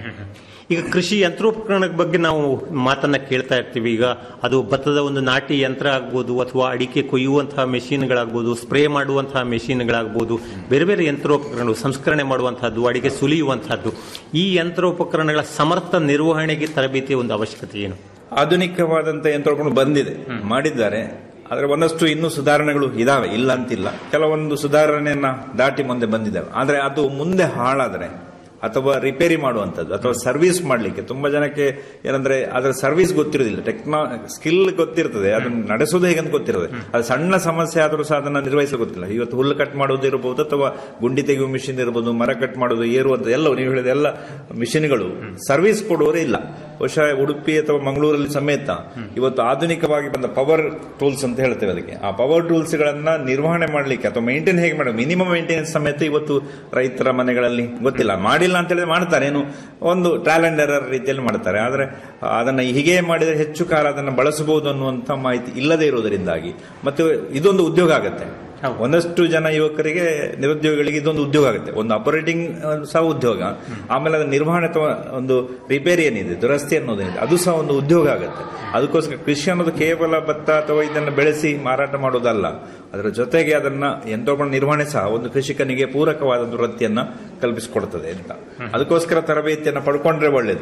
ಈಗ ಕೃಷಿ ಯಂತ್ರೋಪಕರಣದ ಬಗ್ಗೆ ನಾವು ಮಾತನ್ನ ಕೇಳ್ತಾ ಇರ್ತೀವಿ ಈಗ ಅದು ಭತ್ತದ ಒಂದು ನಾಟಿ ಯಂತ್ರ ಆಗ್ಬೋದು ಅಥವಾ ಅಡಿಕೆ ಕೊಯ್ಯುವಂತಹ ಮೆಷಿನ್ಗಳಾಗ್ಬೋದು ಸ್ಪ್ರೇ ಮಾಡುವಂತಹ ಮೆಷಿನ್ಗಳಾಗ್ಬೋದು ಬೇರೆ ಬೇರೆ ಯಂತ್ರೋಪಕರಣಗಳು ಸಂಸ್ಕರಣೆ ಮಾಡುವಂತಹದ್ದು ಅಡಿಕೆ ಸುಲಿಯುವಂತಹದ್ದು ಈ ಯಂತ್ರೋಪಕರಣಗಳ ಸಮರ್ಥ ನಿರ್ವಹಣೆಗೆ ತರಬೇತಿಯ ಒಂದು ಅವಶ್ಯಕತೆ ಏನು ಆಧುನಿಕವಾದಂತ ಯಂತ್ರೋಪಕರಣ ಬಂದಿದೆ ಮಾಡಿದ್ದಾರೆ ಆದ್ರೆ ಒಂದಷ್ಟು ಇನ್ನೂ ಸುಧಾರಣೆಗಳು ಇದಾವೆ ಇಲ್ಲ ಅಂತಿಲ್ಲ ಕೆಲವೊಂದು ಸುಧಾರಣೆಯನ್ನ ದಾಟಿ ಮುಂದೆ ಬಂದಿದ್ದಾವೆ ಆದ್ರೆ ಅದು ಮುಂದೆ ಹಾಳಾದ್ರೆ ಅಥವಾ ರಿಪೇರಿ ಮಾಡುವಂಥದ್ದು ಅಥವಾ ಸರ್ವಿಸ್ ಮಾಡಲಿಕ್ಕೆ ತುಂಬಾ ಜನಕ್ಕೆ ಏನಂದ್ರೆ ಅದರ ಸರ್ವಿಸ್ ಗೊತ್ತಿರೋದಿಲ್ಲ ಟೆಕ್ನಾ ಸ್ಕಿಲ್ ಗೊತ್ತಿರ್ತದೆ ಅದನ್ನ ನಡೆಸೋದು ಹೇಗಂತ ಗೊತ್ತಿರ್ತದೆ ಅದು ಸಣ್ಣ ಸಮಸ್ಯೆ ಆದರೂ ಸಹ ಅದನ್ನ ನಿರ್ವಹಿಸಲು ಗೊತ್ತಿಲ್ಲ ಇವತ್ತು ಹುಲ್ಲು ಕಟ್ ಮಾಡೋದು ಇರಬಹುದು ಅಥವಾ ಗುಂಡಿ ತೆಗೆಯುವ ಮಿಷಿನ್ ಇರಬಹುದು ಮರ ಕಟ್ ಮಾಡೋದು ಏರುವಂತ ಎಲ್ಲ ನೀವು ಹೇಳಿದ ಎಲ್ಲ ಮಿಷಿನ್ಗಳು ಸರ್ವಿಸ್ ಕೊಡುವವರೇ ಇಲ್ಲ ಬಹುಶಃ ಉಡುಪಿ ಅಥವಾ ಮಂಗಳೂರಲ್ಲಿ ಸಮೇತ ಇವತ್ತು ಆಧುನಿಕವಾಗಿ ಬಂದ ಪವರ್ ಟೂಲ್ಸ್ ಅಂತ ಹೇಳ್ತೇವೆ ಅದಕ್ಕೆ ಆ ಪವರ್ ಟೂಲ್ಸ್ ಗಳನ್ನ ನಿರ್ವಹಣೆ ಮಾಡಲಿಕ್ಕೆ ಅಥವಾ ಮೇಂಟೈನ್ ಹೇಗೆ ಮಾಡಬೇಕು ಮಿನಿಮಮ್ ಮೇಂಟೆನೆನ್ಸ್ ಸಮೇತ ಇವತ್ತು ರೈತರ ಮನೆಗಳಲ್ಲಿ ಗೊತ್ತಿಲ್ಲ ಮಾಡಿಲ್ಲ ಅಂತ ಹೇಳಿದ್ರೆ ಮಾಡ್ತಾರೆ ಏನು ಒಂದು ಟ್ಯಾಲೆಂಟ್ ಎರರ್ ರೀತಿಯಲ್ಲಿ ಮಾಡ್ತಾರೆ ಆದ್ರೆ ಅದನ್ನ ಹೀಗೆ ಮಾಡಿದ್ರೆ ಹೆಚ್ಚು ಕಾಲ ಅದನ್ನು ಬಳಸಬಹುದು ಅನ್ನುವಂತ ಮಾಹಿತಿ ಇಲ್ಲದೆ ಇರುವುದರಿಂದಾಗಿ ಮತ್ತು ಇದೊಂದು ಉದ್ಯೋಗ ಆಗತ್ತೆ ಒಂದಷ್ಟು ಜನ ಯುವಕರಿಗೆ ನಿರುದ್ಯೋಗಿಗಳಿಗೆ ಇದೊಂದು ಉದ್ಯೋಗ ಆಗುತ್ತೆ ಒಂದು ಆಪರೇಟಿಂಗ್ ಸಹ ಉದ್ಯೋಗ ಆಮೇಲೆ ಅದರ ನಿರ್ವಹಣೆ ಅಥವಾ ಒಂದು ರಿಪೇರಿ ಏನಿದೆ ದುರಸ್ತಿ ಅನ್ನೋದೇನಿದೆ ಅದು ಸಹ ಒಂದು ಉದ್ಯೋಗ ಆಗುತ್ತೆ ಅದಕ್ಕೋಸ್ಕರ ಕೃಷಿ ಅನ್ನೋದು ಕೇವಲ ಭತ್ತ ಅಥವಾ ಇದನ್ನು ಬೆಳೆಸಿ ಮಾರಾಟ ಮಾಡೋದಲ್ಲ ಅದರ ಜೊತೆಗೆ ಅದನ್ನ ಯಂತ್ರೋಪಕರಣ ನಿರ್ವಹಣೆ ಸಹ ಒಂದು ಕೃಷಿಕನಿಗೆ ಪೂರಕವಾದ ವೃತ್ತಿಯನ್ನ ಕಲ್ಪಿಸಿಕೊಡ್ತದೆ ಅಂತ ಅದಕ್ಕೋಸ್ಕರ ತರಬೇತಿಯನ್ನು ಪಡ್ಕೊಂಡ್ರೆ ಒಳ್ಳೇದು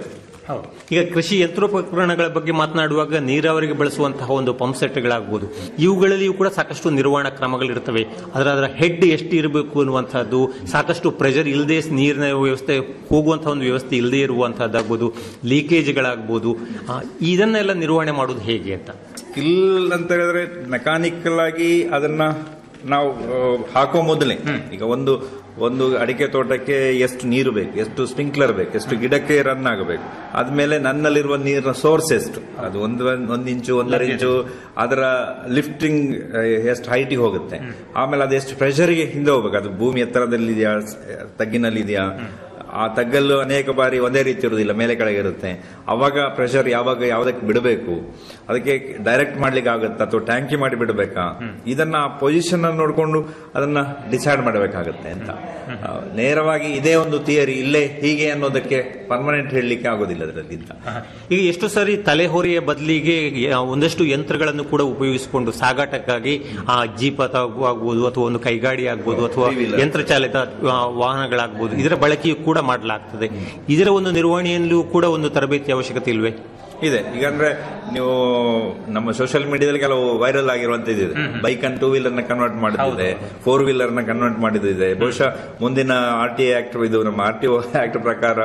ಈಗ ಕೃಷಿ ಯಂತ್ರೋಪಕರಣಗಳ ಬಗ್ಗೆ ಮಾತನಾಡುವಾಗ ನೀರಾವರಿಗೆ ಬಳಸುವಂತಹ ಒಂದು ಪಂಪ್ ಸೆಟ್ಗಳಾಗಬಹುದು ಇವುಗಳಲ್ಲಿಯೂ ಕೂಡ ಸಾಕಷ್ಟು ನಿರ್ವಹಣಾ ಕ್ರಮಗಳಿರ್ತವೆ ಅದರ ಅದರ ಹೆಡ್ ಎಷ್ಟು ಇರಬೇಕು ಅನ್ನುವಂಥದ್ದು ಸಾಕಷ್ಟು ಪ್ರೆಷರ್ ಇಲ್ಲದೆ ನೀರಿನ ವ್ಯವಸ್ಥೆ ಹೋಗುವಂತಹ ಒಂದು ವ್ಯವಸ್ಥೆ ಇಲ್ಲದೆ ಇರುವಂತಹದ್ದಾಗ್ಬೋದು ಲೀಕೇಜ್ಗಳಾಗ್ಬೋದು ಆ, ಇದನ್ನೆಲ್ಲ ನಿರ್ವಹಣೆ ಮಾಡೋದು ಹೇಗೆ ಅಂತ ಸ್ಕಿಲ್ ಅಂತ ಹೇಳಿದ್ರೆ ಮೆಕ್ಯಾನಿಕಲ್ ಆಗಿ ಅದನ್ನ ನಾವು ಆ, ಹಾಕೋ ಮೊದಲೇ ಈಗ ಒಂದು ಒಂದು ಅಡಿಕೆ ತೋಟಕ್ಕೆ ಎಷ್ಟು ನೀರು ಬೇಕು ಎಷ್ಟು ಸ್ಪ್ರಿಂಕ್ಲರ್ ಬೇಕು ಎಷ್ಟು ಗಿಡಕ್ಕೆ ರನ್ ಆಗಬೇಕು ಆದ್ಮೇಲೆ ನನ್ನಲ್ಲಿರುವ ನೀರಿನ ಸೋರ್ಸ್ ಎಷ್ಟು ಅದು ಒಂದು ಒಂದು ಇಂಚು ಒಂದರ ಇಂಚು ಅದರ ಲಿಫ್ಟಿಂಗ್ ಎಷ್ಟು ಹೈಟಿಗೆ ಹೋಗುತ್ತೆ ಆಮೇಲೆ ಅದು ಎಷ್ಟು ಪ್ರೆಷರ್ಗೆ ಹಿಂದೆ ಹೋಗ್ಬೇಕು ಅದು ಭೂಮಿ ಎತ್ತರದಲ್ಲಿದೆಯಾ ತಗ್ಗಿನಲ್ಲಿದೆಯಾ ಆ ತಗ್ಗಲ್ಲು ಅನೇಕ ಬಾರಿ ಒಂದೇ ರೀತಿ ಇರುವುದಿಲ್ಲ ಮೇಲೆ ಕೆಳಗೆ ಇರುತ್ತೆ ಅವಾಗ ಪ್ರೆಷರ್ ಯಾವಾಗ ಯಾವ್ದಕ್ಕೆ ಬಿಡಬೇಕು ಅದಕ್ಕೆ ಡೈರೆಕ್ಟ್ ಮಾಡ್ಲಿಕ್ಕೆ ಆಗುತ್ತಾ ಅಥವಾ ಟ್ಯಾಂಕಿ ಮಾಡಿ ಬಿಡಬೇಕಾ ಇದನ್ನ ಪೊಸಿಷನ್ ನೋಡಿಕೊಂಡು ಅದನ್ನ ಡಿಸೈಡ್ ಮಾಡಬೇಕಾಗತ್ತೆ ಅಂತ ಆ, ನೇರವಾಗಿ ಇದೇ ಒಂದು ಥಿಯರಿ ಇಲ್ಲೇ ಹೀಗೆ ಅನ್ನೋದಕ್ಕೆ ಪರ್ಮನೆಂಟ್ ಹೇಳಲಿಕ್ಕೆ ಆಗೋದಿಲ್ಲ ಅದರಲ್ಲಿಂದ ಈಗ ಎಷ್ಟು ಸಾರಿ ತಲೆಹೊರೆಯ ಬದಲಿಗೆ ಒಂದಷ್ಟು ಯಂತ್ರಗಳನ್ನು ಕೂಡ ಉಪಯೋಗಿಸಿಕೊಂಡು ಸಾಗಾಟಕ್ಕಾಗಿ ಆ ಜೀಪ್ ಅಥವಾ ಆಗ್ಬೋದು ಅಥವಾ ಒಂದು ಕೈಗಾಡಿ ಆಗ್ಬೋದು ಅಥವಾ ಯಂತ್ರಚಾಲಿತ ಆ, ವಾಹನಗಳಾಗ್ಬೋದು ಇದರ ಬಳಕೆಯೂ ಕೂಡ ಮಾಡಲಾಗ್ತದೆ ಇದರ ಒಂದು ನಿರ್ವಹಣೆಯಲ್ಲೂ ಕೂಡ ಒಂದು ತರಬೇತಿ ಅವಶ್ಯಕತೆ ಇಲ್ವೇ ಇದೆ ಈಗ ಅಂದ್ರೆ ನೀವು ನಮ್ಮ ಸೋಷಿಯಲ್ ಮೀಡಿಯಾದಲ್ಲಿ ಕೆಲವು ವೈರಲ್ ಆಗಿರುವಂತದ್ದು ಇದೆ ಬೈಕ್ ಅನ್ನು ಟೂ ವೀಲರ್ ನ ಕನ್ವರ್ಟ್ ಮಾಡಿದೆ ಫೋರ್ ವೀಲರ್ ನ ಕನ್ವರ್ಟ್ ಮಾಡಿದಿದೆ ಬಹುಶಃ ಮುಂದಿನ ಆರ್ ಟಿ ಆಕ್ಟ್ ಇದು ನಮ್ಮ ಆರ್ ಟಿ ಆಕ್ಟ್ ಪ್ರಕಾರ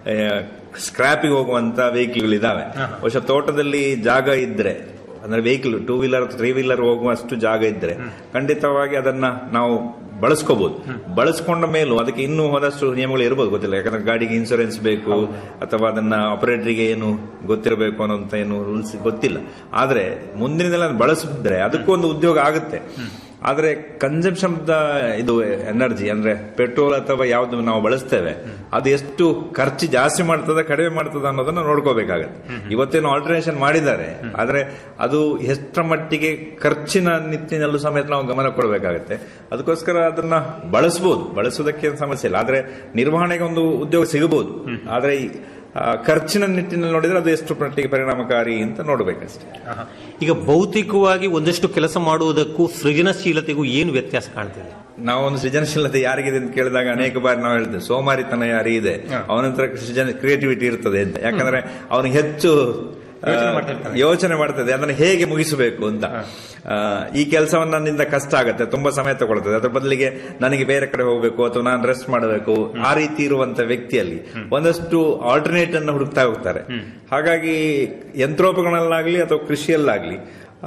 ಸ್ಕ್ರಾಪಿಗೆ ಹೋಗುವಂತ ವೆಹಿಕಲ್ ಇದಾವೆ ಬಹುಶಃ ತೋಟದಲ್ಲಿ ಜಾಗ ಇದ್ರೆ ಅಂದ್ರೆ vehicle two wheeler three wheeler ಹೋಗುವಷ್ಟು ಜಾಗ ಇದ್ರೆ ಖಂಡಿತವಾಗಿ ಅದನ್ನ ನಾವು ಬಳಸ್ಕೋಬಹುದು ಬಳಸ್ಕೊಂಡ ಮೇಲೂ ಅದಕ್ಕೆ ಇನ್ನೂ ಹೋದಷ್ಟು ನಿಯಮಗಳು ಇರಬಹುದು ಗೊತ್ತಿಲ್ಲ ಯಾಕಂದ್ರೆ ಗಾಡಿಗೆ ಇನ್ಸೂರೆನ್ಸ್ ಬೇಕು ಅಥವಾ ಅದನ್ನ ಆಪರೇಟರ್ಗೆ ಏನು ಗೊತ್ತಿರಬೇಕು ಅನ್ನೋಂತ ಏನು ರೂಲ್ಸ್ ಗೊತ್ತಿಲ್ಲ ಆದ್ರೆ ಮುಂದಿನ ದಿನ ಅದನ್ನ ಬಳಸಿದ್ರೆ ಅದಕ್ಕೂ ಒಂದು ಉದ್ಯೋಗ ಆಗುತ್ತೆ ಆದ್ರೆ ಕನ್ಸಂಪ್ಷನ್ ಇದು ಎನರ್ಜಿ ಅಂದ್ರೆ ಪೆಟ್ರೋಲ್ ಅಥವಾ ಯಾವ್ದು ನಾವು ಬಳಸ್ತೇವೆ ಅದು ಎಷ್ಟು ಖರ್ಚು ಜಾಸ್ತಿ ಮಾಡ್ತದ ಕಡಿಮೆ ಮಾಡ್ತದ ಅನ್ನೋದನ್ನ ನೋಡ್ಕೋಬೇಕಾಗತ್ತೆ ಇವತ್ತೇನು ಆಲ್ಟರೇಷನ್ ಮಾಡಿದ್ದಾರೆ ಆದ್ರೆ ಅದು ಎಷ್ಟರ ಮಟ್ಟಿಗೆ ಖರ್ಚಿನ ನಿಟ್ಟಿನಲ್ಲೂ ಸಮೇತ ನಾವು ಗಮನ ಕೊಡಬೇಕಾಗತ್ತೆ ಅದಕ್ಕೋಸ್ಕರ ಅದನ್ನ ಬಳಸಬಹುದು ಬಳಸೋದಕ್ಕೆ ಏನ್ ಸಮಸ್ಯೆ ಇಲ್ಲ ಆದ್ರೆ ನಿರ್ವಹಣೆಗೆ ಒಂದು ಉದ್ಯೋಗ ಸಿಗಬಹುದು ಆದ್ರೆ ಈ, ಆ, ಖರ್ಚಿನ ನಿಟ್ಟಿನಲ್ಲಿ ನೋಡಿದ್ರೆ ಅದು ಎಷ್ಟು ಮಟ್ಟಿಗೆ ಪರಿಣಾಮಕಾರಿ ಅಂತ ನೋಡ್ಬೇಕಷ್ಟೇ ಈಗ ಭೌತಿಕವಾಗಿ ಒಂದಷ್ಟು ಕೆಲಸ ಮಾಡುವುದಕ್ಕೂ ಸೃಜನಶೀಲತೆಗೂ ಏನು ವ್ಯತ್ಯಾಸ ಕಾಣ್ತಿದೆ ನಾವೊಂದು ಸೃಜನಶೀಲತೆ ಯಾರಿಗಿದೆ ಅಂತ ಕೇಳಿದಾಗ ಅನೇಕ ಬಾರಿ ನಾವು ಹೇಳ್ತೇವೆ ಸೋಮಾರಿತನ ಯಾರಿಗಿದೆ ಅವನ ಹತ್ರ ಸೃಜನ ಕ್ರಿಯೇಟಿವಿಟಿ ಇರ್ತದೆ ಅಂತ ಯಾಕಂದ್ರೆ ಅವನಿಗೆ ಹೆಚ್ಚು ಆ, ಯೋಚನೆ ಮಾಡ್ತದೆ ಅದನ್ನು ಹೇಗೆ ಮುಗಿಸಬೇಕು ಅಂತ ಆ, ಈ ಕೆಲಸವನ್ನ ನನ್ನಿಂದ ಕಷ್ಟ ಆಗುತ್ತೆ ತುಂಬಾ ಸಮಯ ತಗೊಳ್ತದೆ ಅದ್ರ ಬದಲಿಗೆ ನನಗೆ ಬೇರೆ ಕಡೆ ಹೋಗಬೇಕು ಅಥವಾ ನಾನು ರೆಸ್ಟ್ ಮಾಡಬೇಕು ಆ ರೀತಿ ಇರುವಂತ ವ್ಯಕ್ತಿಯಲ್ಲಿ ಒಂದಷ್ಟು ಆಲ್ಟರ್ನೇಟ್ ಅನ್ನು ಹುಡುಕ್ತಾ ಹೋಗ್ತಾರೆ ಹಾಗಾಗಿ ಯಂತ್ರೋಪಕರಣಗಳಾಗ್ಲಿ ಅಥವಾ ಕೃಷಿಯಲ್ಲಾಗ್ಲಿ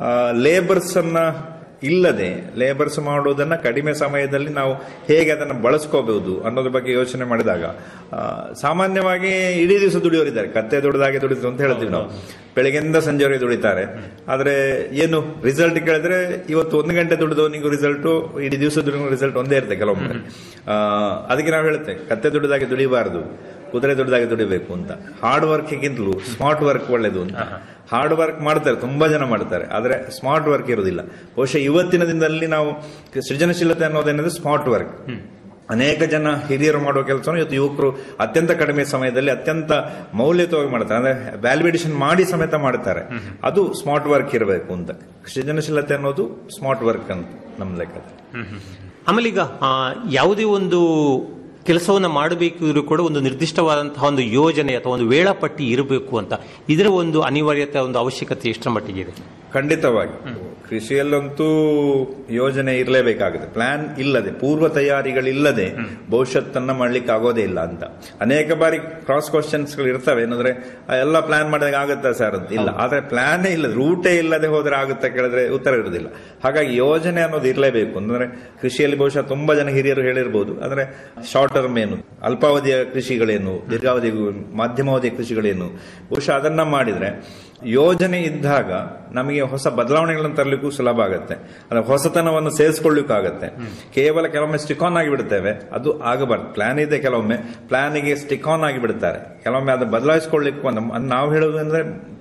ಲೇಬರ್ಸ್ ಅನ್ನ ಇಲ್ಲದೆ ಲೇಬರ್ಸ್ ಮಾಡುವುದನ್ನ ಕಡಿಮೆ ಸಮಯದಲ್ಲಿ ನಾವು ಹೇಗೆ ಅದನ್ನು ಬಳಸ್ಕೋಬಹುದು ಅನ್ನೋದ್ರ ಬಗ್ಗೆ ಯೋಚನೆ ಮಾಡಿದಾಗ ಆ, ಸಾಮಾನ್ಯವಾಗಿ ಇಡೀ ದಿವಸ ದುಡಿಯೋರಿದ್ದಾರೆ ಕತ್ತೆ ದುಡಿದಾಗೆ ದುಡಿದ್ರು ಅಂತ ಹೇಳ್ತೀವಿ ನಾವು ಬೆಳಗ್ಗೆಯಿಂದ ಸಂಜೆವರೆಗೆ ದುಡಿತಾರೆ ಆದ್ರೆ ಏನು ರಿಸಲ್ಟ್ ಕೇಳಿದ್ರೆ ಇವತ್ತು ಒಂದು ಗಂಟೆ ದುಡಿದವನಿಗೂ ರಿಸಲ್ಟ್ ಇಡೀ ದಿವಸ ದುಡಿದ ರಿಸಲ್ಟ್ ಒಂದೇ ಇರುತ್ತೆ ಕೆಲವೊಮ್ಮೆ ಆ, ಅದಕ್ಕೆ ನಾವು ಹೇಳ್ತೇವೆ ಕತ್ತೆ ದುಡಿದಾಗೆ ದುಡಿಬಾರದು ಕುದುರೆ ದುಡಿದಾಗೆ ದುಡಿಬೇಕು ಅಂತ ಹಾರ್ಡ್ ವರ್ಕ್ಗಿಂತಲೂ ಸ್ಮಾರ್ಟ್ ವರ್ಕ್ ಒಳ್ಳೇದು ಅಂತ ಹಾರ್ಡ್ ವರ್ಕ್ ಮಾಡ್ತಾರೆ ತುಂಬಾ ಜನ ಮಾಡ್ತಾರೆ ಆದ್ರೆ ಸ್ಮಾರ್ಟ್ ವರ್ಕ್ ಇರುವುದಿಲ್ಲ ಬಹುಶಃ ಇವತ್ತಿನ ದಿನದಲ್ಲಿ ನಾವು ಸೃಜನಶೀಲತೆ ಅನ್ನೋದೇನಂದ್ರೆ ಸ್ಮಾರ್ಟ್ ವರ್ಕ್ ಅನೇಕ ಜನ ಹಿರಿಯರು ಮಾಡುವ ಕೆಲಸವನ್ನು ಇವತ್ತು ಯುವಕರು ಅತ್ಯಂತ ಕಡಿಮೆ ಸಮಯದಲ್ಲಿ ಅತ್ಯಂತ ಮೌಲ್ಯಯುತವಾಗಿ ಮಾಡ್ತಾರೆ ಅಂದ್ರೆ ವ್ಯಾಲ್ಯುಡೇಷನ್ ಮಾಡಿ ಸಮೇತ ಮಾಡ್ತಾರೆ ಅದು ಸ್ಮಾರ್ಟ್ ವರ್ಕ್ ಇರಬೇಕು ಅಂತ ಸೃಜನಶೀಲತೆ ಅನ್ನೋದು ಸ್ಮಾರ್ಟ್ ವರ್ಕ್ ಅಂತ ನಮ್ಮ ಲೆಕ್ಕದಲ್ಲಿ ಆಮೇಲೆ ಈಗ ಆ, ಯಾವುದೇ ಒಂದು ಕೆಲಸವನ್ನು ಮಾಡಬೇಕಿದ್ರೂ ಕೂಡ ಒಂದು ನಿರ್ದಿಷ್ಟವಾದಂತಹ ಒಂದು ಯೋಜನೆ ಅಥವಾ ಒಂದು ವೇಳಾಪಟ್ಟಿ ಇರಬೇಕು ಅಂತ ಇದರ ಒಂದು ಅನಿವಾರ್ಯತೆ ಒಂದು ಅವಶ್ಯಕತೆ ಎಷ್ಟರ ಮಟ್ಟಿಗೆ ಇದೆ ಖಂಡಿತವಾಗಿ ಕೃಷಿಯಲ್ಲಂತೂ ಯೋಜನೆ ಇರಲೇಬೇಕಾಗುತ್ತೆ ಪ್ಲಾನ್ ಇಲ್ಲದೆ ಪೂರ್ವ ತಯಾರಿಗಳಿಲ್ಲದೆ ಭವಿಷ್ಯತ್ತನ್ನ ಮಾಡ್ಲಿಕ್ಕೆ ಆಗೋದೇ ಇಲ್ಲ ಅಂತ ಅನೇಕ ಬಾರಿ ಕ್ರಾಸ್ ಕ್ವಶನ್ಸ್ ಗಳು ಇರ್ತವೆ ಏನಂದ್ರೆ ಆ, ಎಲ್ಲ ಪ್ಲಾನ್ ಮಾಡಿದಾಗ ಆಗುತ್ತಾ ಸರ್ ಅಂತ ಇಲ್ಲ ಆದ್ರೆ ಪ್ಲಾನೇ ಇಲ್ಲ ರೂಟೇ ಇಲ್ಲದೆ ಹೋದ್ರೆ ಆಗುತ್ತಾ ಕೇಳಿದ್ರೆ ಉತ್ತರ ಇರುವುದಿಲ್ಲ ಹಾಗಾಗಿ ಯೋಜನೆ ಅನ್ನೋದು ಇರಲೇಬೇಕು ಅಂದ್ರೆ ಕೃಷಿಯಲ್ಲಿ ಬಹುಶಃ ತುಂಬಾ ಜನ ಹಿರಿಯರು ಹೇಳಿರ್ಬೋದು ಅಂದ್ರೆ ಶಾರ್ಟ್ ಟರ್ಮ್ ಏನು ಅಲ್ಪಾವಧಿಯ ಕೃಷಿಗಳೇನು ದೀರ್ಘಾವಧಿ ಮಾಧ್ಯಮಾವಧಿಯ ಕೃಷಿಗಳೇನು ಬಹುಶಃ ಅದನ್ನ ಮಾಡಿದ್ರೆ ಯೋಜನೆ ಇದ್ದಾಗ ನಮಗೆ ಹೊಸ ಬದಲಾವಣೆಗಳನ್ನು ತರಲಿಕ್ಕೂ ಸುಲಭ ಆಗುತ್ತೆ ಅಂದ್ರೆ ಹೊಸತನವನ್ನು ಸೇರಿಸ್ಕೊಳ್ಳಿಕ್ಕಾಗತ್ತೆ ಕೇವಲ ಕೆಲವೊಮ್ಮೆ ಸ್ಟಿಕ್ ಆನ್ ಆಗಿ ಬಿಡುತ್ತೇವೆ ಅದು ಆಗಬಾರ್ದು ಪ್ಲಾನ್ ಇದೆ ಕೆಲವೊಮ್ಮೆ ಪ್ಲಾನಿಗೆ ಸ್ಟಿಕ್ ಆನ್ ಆಗಿ ಬಿಡ್ತಾರೆ ಕೆಲವೊಮ್ಮೆ ಅದು ಬದಲಾಯಿಸ್ಕೊಳ್ಳಿಕ್ಕೂ ನಮ್ಮ- ನಾವು ಹೇಳೋದು ಅಂದ್ರೆ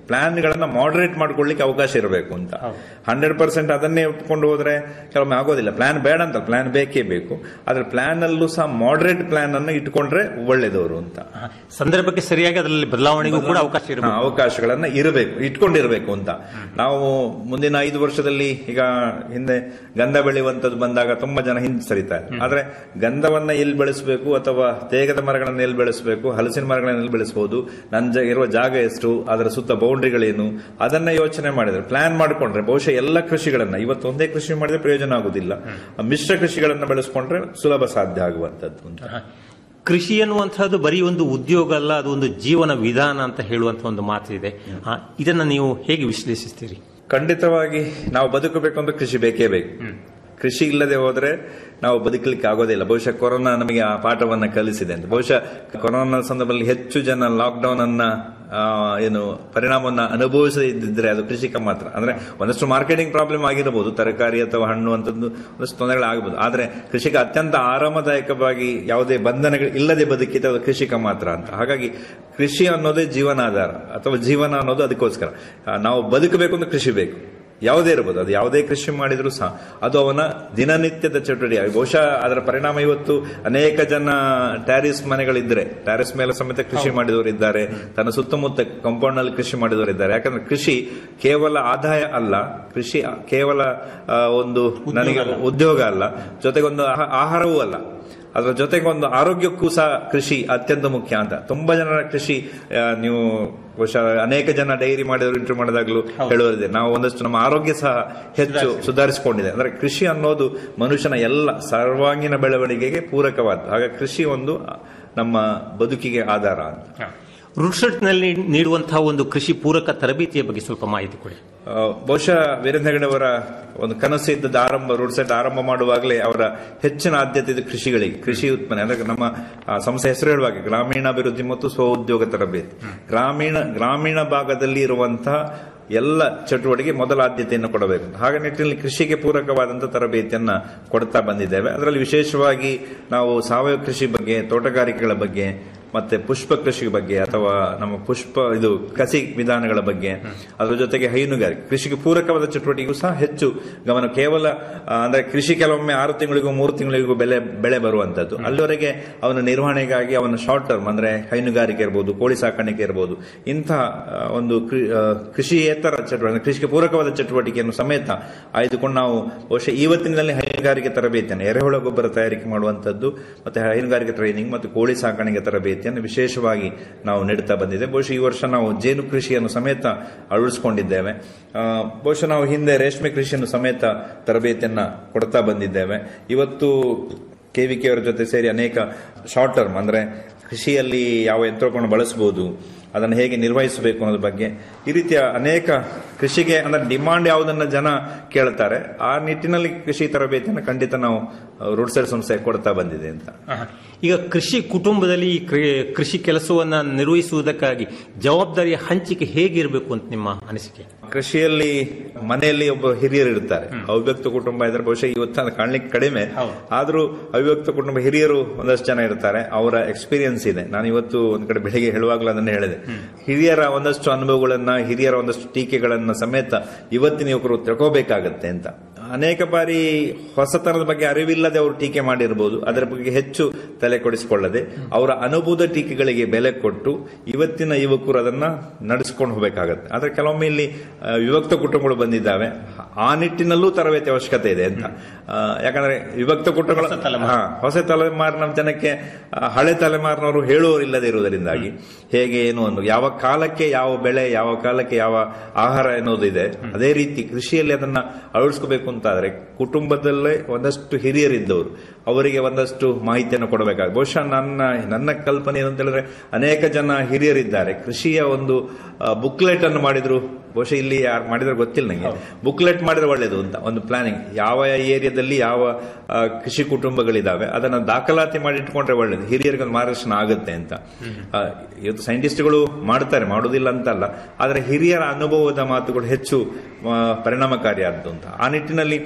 ಪ್ಲಾನ್ಗಳನ್ನ ಮಾಡರೇಟ್ ಮಾಡ್ಕೊಳ್ಳಿಕ್ಕೆ ಅವಕಾಶ ಇರಬೇಕು ಅಂತ ಹಂಡ್ರೆಡ್ ಪರ್ಸೆಂಟ್ ಅದನ್ನೇ ಒಪ್ಕೊಂಡು ಹೋದ್ರೆ ಕೆಲವೊಮ್ಮೆ ಆಗೋದಿಲ್ಲ ಪ್ಲಾನ್ ಬೇಡ ಅಂತ ಪ್ಲಾನ್ ಬೇಕೇ ಬೇಕು ಆದ್ರೆ ಪ್ಲಾನ್ ಅಲ್ಲೂ ಸಹ ಮಾಡರೇಟ್ ಪ್ಲಾನ್ ಅನ್ನು ಇಟ್ಕೊಂಡ್ರೆ ಒಳ್ಳೇದವರು ಅಂತ ಸಂದರ್ಭಕ್ಕೆ ಸರಿಯಾಗಿ ಅದರಲ್ಲಿ ಬದಲಾವಣೆಗೂ ಕೂಡ ಅವಕಾಶ ಹಾ, ಇರಬೇಕು ಅವಕಾಶಗಳನ್ನ ಇರಬೇಕು ಇಟ್ಕೊಂಡಿರ್ಬೇಕು ಅಂತ ನಾವು ಮುಂದಿನ ಐದು ವರ್ಷದಲ್ಲಿ ಈಗ ಹಿಂದೆ ಗಂಧ ಬೆಳೆಯುವಂತದ್ದು ಬಂದಾಗ ತುಂಬಾ ಜನ ಹಿಂದೆ ಸರಿತಾರೆ ಆದ್ರೆ ಗಂಧವನ್ನ ಎಲ್ಲಿ ಬೆಳೆಸಬೇಕು ಅಥವಾ ತೇಗದ ಮರಗಳನ್ನ ಎಲ್ಲಿ ಬೆಳೆಸಬೇಕು ಹಲಸಿನ ಮರಗಳನ್ನ ಎಲ್ಲಿ ಬೆಳೆಸಬಹುದು ನನ್ನ ಜ- ಇರುವ ಜಾಗ ಎಷ್ಟು ಅದರ ಸುತ್ತ ಬೌಂಡ್ರಿಗಳೇನು ಅದನ್ನ ಯೋಚನೆ ಮಾಡಿದ್ರೆ ಪ್ಲಾನ್ ಮಾಡ್ಕೊಂಡ್ರೆ ಬಹುಶಃ ಎಲ್ಲ ಕೃಷಿಗಳನ್ನ ಇವತ್ತು ಒಂದೇ ಕೃಷಿ ಮಾಡಿದ್ರೆ ಪ್ರಯೋಜನ ಆಗುದಿಲ್ಲ ಮಿಶ್ರ ಕೃಷಿಗಳನ್ನ ಬೆಳೆಸ್ಕೊಂಡ್ರೆ ಸುಲಭ ಸಾಧ್ಯ ಆಗುವಂತದ್ದು ಅಂತ ಕೃಷಿ ಅನ್ನುವಂಥದ್ದು ಬರೀ ಒಂದು ಉದ್ಯೋಗ ಅಲ್ಲ ಅದು ಒಂದು ಜೀವನ ವಿಧಾನ ಅಂತ ಹೇಳುವಂತ ಒಂದು ಮಾತಿದೆ ಆ, ಇದನ್ನ ನೀವು ಹೇಗೆ ವಿಶ್ಲೇಷಿಸ್ತೀರಿ ಖಂಡಿತವಾಗಿ ನಾವು ಬದುಕಬೇಕು ಅಂದ್ರೆ ಕೃಷಿ ಬೇಕೇ ಬೇಕು ಕೃಷಿ ಇಲ್ಲದೆ ಹೋದ್ರೆ ನಾವು ಬದುಕಲಿಕ್ಕೆ ಆಗೋದಿಲ್ಲ ಬಹುಶಃ ಕೊರೋನಾ ನಮಗೆ ಆ ಪಾಠವನ್ನ ಕಲಿಸಿದೆ ಅಂತ ಬಹುಶಃ ಕೊರೋನಾ ಸಂದರ್ಭದಲ್ಲಿ ಹೆಚ್ಚು ಜನ ಲಾಕ್ಡೌನ್ ಅನ್ನ ಆ, ಏನು ಪರಿಣಾಮವನ್ನ ಅನುಭವಿಸದಿದ್ರೆ ಅದು ಕೃಷಿಕ ಮಾತ್ರ ಅಂದ್ರೆ ಒಂದಷ್ಟು ಮಾರ್ಕೆಟಿಂಗ್ ಪ್ರಾಬ್ಲಮ್ ಆಗಿರಬಹುದು ತರಕಾರಿ ಅಥವಾ ಹಣ್ಣು ಅಂತದ್ದು ಒಂದಷ್ಟು ತೊಂದರೆಗಳಾಗಬಹುದು ಆದ್ರೆ ಕೃಷಿಕ ಅತ್ಯಂತ ಆರಾಮದಾಯಕವಾಗಿ ಯಾವುದೇ ಬಂಧನಗಳು ಇಲ್ಲದೆ ಬದುಕಿದ ಅದು ಕೃಷಿಕ ಮಾತ್ರ ಅಂತ ಹಾಗಾಗಿ ಕೃಷಿ ಅನ್ನೋದೇ ಜೀವನಾಧಾರ ಅಥವಾ ಜೀವನ ಅನ್ನೋದು ಅದಕ್ಕೋಸ್ಕರ ಆ, ನಾವು ಬದುಕಬೇಕು ಅಂದ್ರೆ ಕೃಷಿ ಬೇಕು ಯಾವುದೇ ಇರಬಹುದು ಅದು ಯಾವುದೇ ಕೃಷಿ ಮಾಡಿದ್ರು ಸಹ ಅದು ಅವನ ದಿನನಿತ್ಯದ ಚಟುವಟಿಕೆ ಬಹುಶಃ ಅದರ ಪರಿಣಾಮ ಇವತ್ತು ಅನೇಕ ಜನ ಟ್ಯಾರಿಸ್ ಮನೆಗಳಿದ್ರೆ ಟ್ಯಾರಿಸ್ ಮೇಲೆ ಸಮೇತ ಕೃಷಿ ಮಾಡಿದವರು ಇದ್ದಾರೆ ತನ್ನ ಸುತ್ತಮುತ್ತ ಕಾಂಪೌಂಡ್ ನಲ್ಲಿ ಕೃಷಿ ಮಾಡಿದವರು ಇದ್ದಾರೆ ಯಾಕಂದ್ರೆ ಕೃಷಿ ಕೇವಲ ಆದಾಯ ಅಲ್ಲ ಕೃಷಿ ಕೇವಲ ಆ, ಒಂದು ನನಗೆ ಉದ್ಯೋಗ ಅಲ್ಲ ಜೊತೆಗೊಂದು ಆಹ- ಆಹಾರವೂ ಅಲ್ಲ ಅದರ ಜೊತೆಗೆ ಒಂದು ಆರೋಗ್ಯಕ್ಕೂ ಸಹ ಕೃಷಿ ಅತ್ಯಂತ ಮುಖ್ಯ ಅಂತ ತುಂಬಾ ಜನರ ಕೃಷಿ ಆ, ನೀವು ಬಹುಶಃ ಅನೇಕ ಜನ ಡೈರಿ ಮಾಡಿದವರು ಇಂಟರ್ವ್ಯೂ ಮಾಡಿದಾಗಲೂ ಹೇಳುವರಿದೆ ನಾವು ಒಂದಷ್ಟು ನಮ್ಮ ಆರೋಗ್ಯ ಸಹ ಹೆಚ್ಚು ಸುಧಾರಿಸಿಕೊಂಡಿದೆ ಅಂದ್ರೆ ಕೃಷಿ ಅನ್ನೋದು ಮನುಷ್ಯನ ಎಲ್ಲ ಸರ್ವಾಂಗೀಣ ಬೆಳವಣಿಗೆಗೆ ಪೂರಕವಾದ ಹಾಗಾಗಿ ಕೃಷಿ ಒಂದು ನಮ್ಮ ಬದುಕಿಗೆ ಆಧಾರ ಅಂತ ರುಡ್ಸೆಟ್ ನಲ್ಲಿ ನೀಡುವಂತಹ ಒಂದು ಕೃಷಿ ಪೂರಕ ತರಬೇತಿಯ ಬಗ್ಗೆ ಸ್ವಲ್ಪ ಮಾಹಿತಿ ಕೊಡಿ ಆ, ಬಹುಶಃ ವೀರೇಂದ್ರ ಹೆಗಡೆ ಅವರ ಒಂದು ಕನಸು ಇದ್ದದ್ದು ಆರಂಭ ರೋಡ್ ಸೈಡ್ ಆರಂಭ ಮಾಡುವಾಗಲೇ ಅವರ ಹೆಚ್ಚಿನ ಆದ್ಯತೆ ಇದು ಕೃಷಿಗಳಿಗೆ ಕೃಷಿ ಉತ್ಪನ್ನ ಅಂದ್ರೆ ನಮ್ಮ ಆ, ಸಂಸ್ಥೆ ಹೆಸರು ಹೇಳುವಾಗ ಗ್ರಾಮೀಣಾಭಿವೃದ್ಧಿ ಮತ್ತು ಸ್ವಉದ್ಯೋಗ ತರಬೇತಿ ಗ್ರಾಮೀಣ ಗ್ರಾಮೀಣ ಭಾಗದಲ್ಲಿ ಇರುವಂತಹ ಎಲ್ಲ ಚಟುವಟಿಕೆ ಮೊದಲ ಆದ್ಯತೆಯನ್ನು ಕೊಡಬೇಕು ಅಂತ. ಹಾಗೆ ನಿಟ್ಟಿನಲ್ಲಿ ಕೃಷಿಗೆ ಪೂರಕವಾದಂತಹ ತರಬೇತಿಯನ್ನ ಕೊಡ್ತಾ ಬಂದಿದ್ದೇವೆ ಅದರಲ್ಲಿ ವಿಶೇಷವಾಗಿ ನಾವು ಸಾವಯವ ಕೃಷಿ ಬಗ್ಗೆ ತೋಟಗಾರಿಕೆಗಳ ಬಗ್ಗೆ ಮತ್ತೆ ಪುಷ್ಪ ಕೃಷಿ ಬಗ್ಗೆ ಅಥವಾ ನಮ್ಮ ಪುಷ್ಪ ಇದು ಕಸಿ ವಿಧಾನಗಳ ಬಗ್ಗೆ ಅದರ ಜೊತೆಗೆ ಹೈನುಗಾರಿಕೆ ಕೃಷಿಗೆ ಪೂರಕವಾದ ಚಟುವಟಿಕೆಗೂ ಸಹ ಹೆಚ್ಚು ಗಮನ ಕೇವಲ ಆ, ಅಂದ್ರೆ ಕೃಷಿ ಕೆಲವೊಮ್ಮೆ ಆರು ತಿಂಗಳಿಗೂ ಮೂರು ತಿಂಗಳಿಗೂ ಬೆಲೆ ಬೆಳೆ ಬರುವಂತದ್ದು ಅಲ್ಲಿವರೆಗೆ ಅವನ ನಿರ್ವಹಣೆಗಾಗಿ ಅವನ ಶಾರ್ಟ್ ಟರ್ಮ್ ಅಂದ್ರೆ ಹೈನುಗಾರಿಕೆ ಇರಬಹುದು ಕೋಳಿ ಸಾಕಾಣಿಕೆ ಇರಬಹುದು ಇಂತಹ ಆ, ಒಂದು ಕೃ- ಆ, ಕೃಷಿಯೇತರ ಚಟುವಟಿಕೆ ಕೃಷಿಗೆ ಪೂರಕವಾದ ಚಟುವಟಿಕೆಯನ್ನು ಸಮೇತ ಆಯ್ದುಕೊಂಡು ನಾವು ಬಹುಶಃ ಇವತ್ತಿನಲ್ಲಿ ಹೈನುಗಾರಿಕೆ ತರಬೇತಿಯನ್ನು ಎರೆಹುಳ ಗೊಬ್ಬರ ತಯಾರಿಕೆ ಮಾಡುವಂತದ್ದು ಮತ್ತೆ ಹೈನುಗಾರಿಕೆ ಟ್ರೈನಿಂಗ್ ಮತ್ತು ಕೋಳಿ ಸಾಕಾಣಿಕೆ ತರಬೇತಿಯನ್ನು ವಿಶೇಷವಾಗಿ ನಾವು ನೀಡುತ್ತಾ ಬಂದಿದೆ ಬಹುಶಃ ಈ ವರ್ಷ ನಾವು ಜೇನು ಕೃಷಿಯನ್ನು ಸಮೇತ ಅಳವಡಿಸಿಕೊಂಡಿದ್ದೇವೆ ಆ, ಬಹುಶಃ ನಾವು ಹಿಂದೆ ರೇಷ್ಮೆ ಕೃಷಿಯನ್ನು ಸಮೇತ ತರಬೇತಿಯನ್ನ ಕೊಡ್ತಾ ಬಂದಿದ್ದೇವೆ ಇವತ್ತು ಕೆವಿಕೆ ಅವರ ಜೊತೆ ಸೇರಿ ಅನೇಕ ಶಾರ್ಟ್ ಟರ್ಮ್ ಅಂದ್ರೆ ಕೃಷಿಯಲ್ಲಿ ಯಾವ ಯಂತ್ರೋಪಕರಣ ಬಳಸಬಹುದು ಅದನ್ನು ಹೇಗೆ ನಿರ್ವಹಿಸಬೇಕು ಅನ್ನೋದ್ರ ಬಗ್ಗೆ ಈ ರೀತಿಯ ಅನೇಕ ಕೃಷಿಗೆ ಅಂದ್ರೆ ಡಿಮಾಂಡ್ ಯಾವುದನ್ನ ಜನ ಕೇಳ್ತಾರೆ ಆ ನಿಟ್ಟಿನಲ್ಲಿ ಕೃಷಿ ತರಬೇತಿಯನ್ನು ಖಂಡಿತ ನಾವು ರೋಡ್ ಸೈಡ್ ಸಂಸ್ಥೆ ಕೊಡ್ತಾ ಬಂದಿದೆ ಅಂತ ಈಗ ಕೃಷಿ ಕುಟುಂಬದಲ್ಲಿ ಈ ಕ್ರಿ- ಕೃಷಿ ಕೆಲಸವನ್ನ ನಿರ್ವಹಿಸುವುದಕ್ಕಾಗಿ ಜವಾಬ್ದಾರಿಯ ಹಂಚಿಕೆ ಹೇಗಿರಬೇಕು ಅಂತ ನಿಮ್ಮ ಅನಿಸಿಕೆ ಕೃಷಿಯಲ್ಲಿ ಮನೆಯಲ್ಲಿ ಒಬ್ಬ ಹಿರಿಯರು ಇರ್ತಾರೆ ಅವಿಭಕ್ತ ಕುಟುಂಬ ಇದ್ರೆ ಬಹುಶಃ ಇವತ್ತು ಅದು ಕಾಣ್ಲಿಕ್ಕೆ ಕಡಿಮೆ ಆದ್ರೂ ಅವಿಭಕ್ತ ಕುಟುಂಬ ಹಿರಿಯರು ಒಂದಷ್ಟು ಜನ ಇರ್ತಾರೆ ಅವರ ಎಕ್ಸ್ಪೀರಿಯನ್ಸ್ ಇದೆ ನಾನು ಇವತ್ತು ಒಂದ್ ಕಡೆ ಬೆಳಿಗ್ಗೆ ಹೇಳುವಾಗಲೂ ಅದನ್ನ ಹೇಳಿದೆ ಹಿರಿಯರ ಒಂದಷ್ಟು ಅನುಭವಗಳನ್ನ ಹಿರಿಯರ ಒಂದಷ್ಟು ಟೀಕೆಗಳನ್ನ ಸಮೇತ ಇವತ್ತಿನ ಯುವಕರು ತಿಳ್ಕೋಬೇಕಾಗತ್ತೆ ಅಂತ ಅನೇಕ ಬಾರಿ ಹೊಸತನದ ಬಗ್ಗೆ ಅರಿವಿಲ್ಲದೆ ಅವರು ಟೀಕೆ ಮಾಡಿರಬಹುದು ಅದರ ಬಗ್ಗೆ ಹೆಚ್ಚು ತಲೆ ಕೊಡಿಸಿಕೊಳ್ಳದೆ ಅವರ ಅನುಭವದ ಟೀಕೆಗಳಿಗೆ ಬೆಲೆ ಕೊಟ್ಟು ಇವತ್ತಿನ ಯುವಕರು ಅದನ್ನ ನಡೆಸ್ಕೊಂಡು ಹೋಗಬೇಕಾಗತ್ತೆ ಆದ್ರೆ ಕೆಲವೊಮ್ಮೆ ಇಲ್ಲಿ ಆ, ವಿಭಕ್ತ ಕುಟುಂಬಗಳು ಬಂದಿದ್ದಾವೆ ಆ ನಿಟ್ಟಿನಲ್ಲೂ ತರಬೇತಿ ಅವಶ್ಯಕತೆ ಇದೆ ಅಂತ ಆ, ಯಾಕಂದ್ರೆ ವಿಭಕ್ತ ಕುಟುಂಬಗಳು ಹಾ ಹೊಸ ತಲೆಮಾರಿನ ಜನಕ್ಕೆ ಆ, ಹಳೆ ತಲೆಮಾರಿನವರು ಹೇಳುವವರು ಇಲ್ಲದೆ ಇರುವುದರಿಂದಾಗಿ ಹೇಗೆ ಏನು ಒಂದು ಯಾವ ಕಾಲಕ್ಕೆ ಯಾವ ಬೆಳೆ ಯಾವ ಕಾಲಕ್ಕೆ ಯಾವ ಆಹಾರ ಎನ್ನುವುದು ಇದೆ ಅದೇ ರೀತಿ ಕೃಷಿಯಲ್ಲಿ ಅದನ್ನ ಅಳವಡಿಸ್ಕೋಬೇಕು ಅಂತಾದ್ರೆ ಕುಟುಂಬದಲ್ಲೇ ಒಂದಷ್ಟು ಹಿರಿಯರಿದ್ದವರು ಅವರಿಗೆ ಒಂದಷ್ಟು ಮಾಹಿತಿಯನ್ನು ಕೊಡಬೇಕಾಗುತ್ತೆ ಬಹುಶಃ ನನ್ನ ನನ್ನ ಕಲ್ಪನೆ ಏನು ಅಂತ ಹೇಳಿದ್ರೆ ಅನೇಕ ಜನ ಹಿರಿಯರಿದ್ದಾರೆ ಕೃಷಿಯ ಒಂದು ಬುಕ್ಲೆಟ್ ಅನ್ನು ಮಾಡಿದ್ರು ಬಹುಶಃ ಇಲ್ಲಿ ಯಾರು ಮಾಡಿದ್ರೆ ಗೊತ್ತಿಲ್ಲ ನಂಗೆ ಬುಕ್ಲೆಟ್ ಮಾಡಿದ್ರೆ ಒಳ್ಳೇದು ಅಂತ ಒಂದು ಪ್ಲಾನಿಂಗ್ ಯಾವ ಏರಿಯಾದಲ್ಲಿ ಯಾವ ಆ, ಕೃಷಿ ಕುಟುಂಬಗಳಿದಾವೆ ಅದನ್ನ ದಾಖಲಾತಿ ಮಾಡಿ ಇಟ್ಕೊಂಡ್ರೆ ಒಳ್ಳೇದು ಹಿರಿಯರಿಗೆ ಒಂದು ಮಾರ್ಗದರ್ಶನ ಆಗುತ್ತೆ ಅಂತ ಆ, ಇವತ್ತು ಸೈಂಟಿಸ್ಟ್ಗಳು ಮಾಡ್ತಾರೆ ಮಾಡುವುದಿಲ್ಲ ಅಂತಲ್ಲ ಆದ್ರೆ ಹಿರಿಯರ ಅನುಭವದ ಮಾತುಗಳು ಹೆಚ್ಚು ಆ, ಪರಿಣಾಮಕಾರಿಯಾದ್ದು ಅಂತ ಆ ನಿಟ್ಟಿನಲ್ಲಿ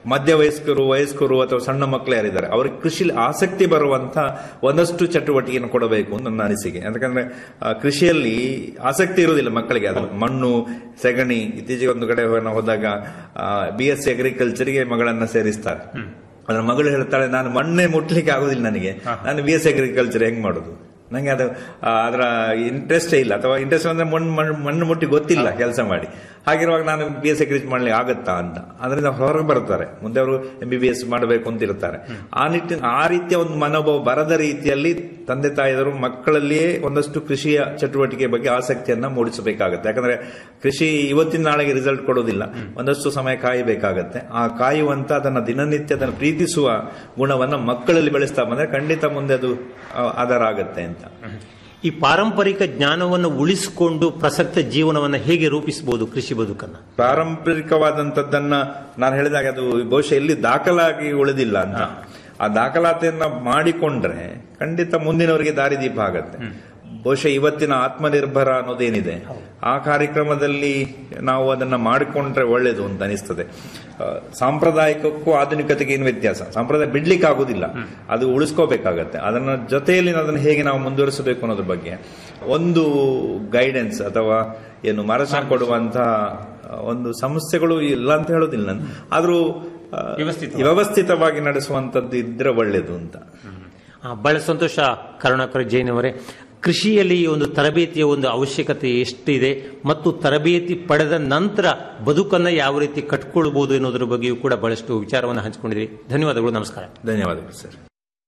ಮಧ್ಯವಯಸ್ಕರು ವಯಸ್ಕರು ಅಥವಾ ಸಣ್ಣ ಮಕ್ಕಳು ಯಾರಿದ್ದಾರೆ ಅವ್ರಿಗೆ ಕೃಷಿಲಿ ಆಸಕ್ತಿ ಬರುವಂತ ಒಂದಷ್ಟು ಚಟುವಟಿಕೆಯನ್ನು ಕೊಡಬೇಕು ಅಂತ ನನ್ನ ಅನಿಸಿಕೆ ಯಾಕಂದ್ರೆ ಆ, ಕೃಷಿಯಲ್ಲಿ ಆಸಕ್ತಿ ಇರುವುದಿಲ್ಲ ಮಕ್ಕಳಿಗೆ ಅದು ಮಣ್ಣು ಸೆಗಣಿ ಇತ್ತೀಚೆಗೆ ಒಂದು ಕಡೆ ನಾವು ಹೋದಾಗ ಬಿ ಎಸ್ ಸಿ ಅಗ್ರಿಕಲ್ಚರ್ಗೆ ಮಗಳನ್ನ ಸೇರಿಸ್ತಾರೆ ಅದ್ರ ಮಗಳು ಹೇಳ್ತಾಳೆ ನಾನು ಮಣ್ಣೆ ಮುಟ್ಲಿಕ್ಕೆ ಆಗುದಿಲ್ಲ ನನಗೆ ನಾನು ಬಿ ಎಸ್ ಸಿ ಅಗ್ರಿಕಲ್ಚರ್ ಹೆಂಗ್ ಮಾಡುದು ನಂಗೆ ಅದು ಆ, ಅದರ ಇಂಟ್ರೆಸ್ಟೇ ಇಲ್ಲ ಅಥವಾ ಇಂಟ್ರೆಸ್ಟ್ ಅಂದ್ರೆ ಮಣ್ಣು ಮಣ್ಣು- ಮಣ್ಣು ಮುಟ್ಟಿ ಗೊತ್ತಿಲ್ಲ ಕೆಲಸ ಮಾಡಿ ಹಾಗಿರುವಾಗ ನಾನು ಬಿ ಎಸ್ ಅಗ್ರಿಕಲ್ಚರ್ ಮಾಡ್ಲಿಕ್ಕೆ ಆಗುತ್ತಾ ಅಂತ ಅದರಿಂದ ಹೊರಗೆ ಬರ್ತಾರೆ ಮುಂದೆ ಅವರು ಎಂ ಬಿ ಬಿ ಎಸ್ ಮಾಡಬೇಕು ಅಂತ ಇರ್ತಾರೆ ಆ ನಿಟ್ಟಿನ ಆ ರೀತಿಯ ಒಂದು ಮನೋಭಾವ ಬರದ ರೀತಿಯಲ್ಲಿ ತಂದೆ ತಾಯಿಯವರು ಮಕ್ಕಳಲ್ಲಿಯೇ ಒಂದಷ್ಟು ಕೃಷಿಯ ಚಟುವಟಿಕೆ ಬಗ್ಗೆ ಆಸಕ್ತಿಯನ್ನ ಮೂಡಿಸಬೇಕಾಗುತ್ತೆ ಯಾಕಂದ್ರೆ ಕೃಷಿ ಇವತ್ತಿನ ನಾಳೆಗೆ ರಿಸಲ್ಟ್ ಕೊಡೋದಿಲ್ಲ ಒಂದಷ್ಟು ಸಮಯ ಕಾಯಬೇಕಾಗತ್ತೆ ಆ ಕಾಯುವಂತ ಅದನ್ನ ದಿನನಿತ್ಯ ಅದನ್ನು ಪ್ರೀತಿಸುವ ಗುಣವನ್ನ ಮಕ್ಕಳಲ್ಲಿ ಬೆಳೆಸ್ತಾ ಬಂದ್ರೆ ಖಂಡಿತ ಮುಂದೆ ಅದು ಆ, ಆಧಾರ ಆಗತ್ತೆ ಅಂತ ಈ ಪಾರಂಪರಿಕ ಜ್ಞಾನವನ್ನು ಉಳಿಸಿಕೊಂಡು ಪ್ರಸಕ್ತ ಜೀವನವನ್ನು ಹೇಗೆ ರೂಪಿಸಬಹುದು ಕೃಷಿ ಬದುಕನ್ನ ಪಾರಂಪರಿಕವಾದಂತದ್ದನ್ನ ನಾನು ಹೇಳಿದಾಗ ಅದು ಬಹುಶಃ ಎಲ್ಲಿ ದಾಖಲಾಗಿ ಉಳಿದಿಲ್ಲ ಅಂತ ಆ ದಾಖಲಾತಿಯನ್ನ ಮಾಡಿಕೊಂಡ್ರೆ ಖಂಡಿತ ಮುಂದಿನವರಿಗೆ ದಾರಿದೀಪ ಆಗತ್ತೆ ಬಹುಶಃ ಇವತ್ತಿನ ಆತ್ಮನಿರ್ಭರ ಅನ್ನೋದೇನಿದೆ ಆ ಕಾರ್ಯಕ್ರಮದಲ್ಲಿ ನಾವು ಅದನ್ನ ಮಾಡಿಕೊಂಡ್ರೆ ಒಳ್ಳೇದು ಅಂತ ಅನಿಸ್ತದೆ ಆ, ಸಾಂಪ್ರದಾಯಿಕಕ್ಕೂ ಆಧುನಿಕತೆಗೆ ಏನು ವ್ಯತ್ಯಾಸ ಸಾಂಪ್ರದಾಯ ಬಿಡ್ಲಿಕ್ಕೆ ಆಗುದಿಲ್ಲ ಅದು ಉಳಿಸ್ಕೋಬೇಕಾಗತ್ತೆ ಅದನ್ನ ಜೊತೆಯಲ್ಲಿ ಅದನ್ನು ಹೇಗೆ ನಾವು ಮುಂದುವರಿಸಬೇಕು ಅನ್ನೋದ್ರ ಬಗ್ಗೆ ಒಂದು ಗೈಡೆನ್ಸ್ ಅಥವಾ ಏನು ಮಾರ್ಗದರ್ಶನ ಕೊಡುವಂತಹ ಒಂದು ಸಮಸ್ಯೆಗಳು ಇಲ್ಲ ಅಂತ ಹೇಳೋದಿಲ್ಲ ನಾನು ಆದ್ರೂ ಆ, ವ್ಯವಸ್ಥಿತವಾಗಿ ನಡೆಸುವಂತದ್ದು ಇದ್ರೆ ಒಳ್ಳೇದು ಅಂತ ಆ, ಬಹಳ ಸಂತೋಷ ಕರುಣಾಕರ ಜೈನ್ ಅವರೇ ಕೃಷಿಯಲ್ಲಿ ಈ ಒಂದು ತರಬೇತಿಯ ಒಂದು ಅವಶ್ಯಕತೆ ಎಷ್ಟಿದೆ ಮತ್ತು ತರಬೇತಿ ಪಡೆದ ನಂತರ ಬದುಕನ್ನ ಯಾವ ರೀತಿ ಕಟ್ಕೊಳ್ಬಹುದು ಎನ್ನುವುದರ ಬಗ್ಗೆಯೂ ಕೂಡ ಬಹಳಷ್ಟು ವಿಚಾರವನ್ನು ಹಂಚಿಕೊಂಡಿದ್ರಿ ಧನ್ಯವಾದಗಳು ನಮಸ್ಕಾರ ಧನ್ಯವಾದಗಳು ಸರ್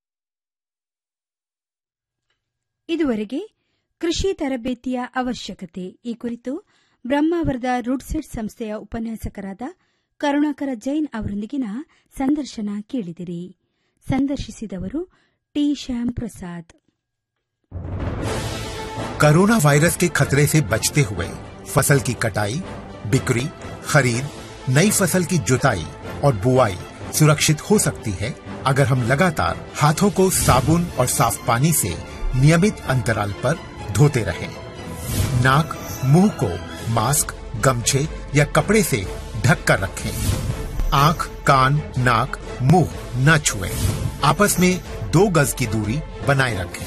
ಇದುವರೆಗೆ ಕೃಷಿ ತರಬೇತಿಯ ಅವಶ್ಯಕತೆ ಈ ಕುರಿತು ಬ್ರಹ್ಮಾವರದ ರುಡ್ಸೆಟ್ ಸಂಸ್ಥೆಯ ಉಪನ್ಯಾಸಕರಾದ ಕರುಣಾಕರ ಜೈನ್ ಅವರೊಂದಿಗಿನ ಸಂದರ್ಶನ ಕೇಳಿದಿರಿ ಸಂದರ್ಶಿಸಿದವರು T Shyam Prasad corona virus के खतरे से बचते हुए फसल की कटाई बिक्री खरीद नई फसल की जुताई और बुआई सुरक्षित हो सकती है अगर हम लगातार हाथों को साबुन और साफ पानी से नियमित अंतराल पर धोते रहें। नाक मुंह को मास्क गमछे या कपड़े से ढक कर रखें आंख कान नाक मुंह न छुएं। आपस में दो गज की दूरी बनाए रखें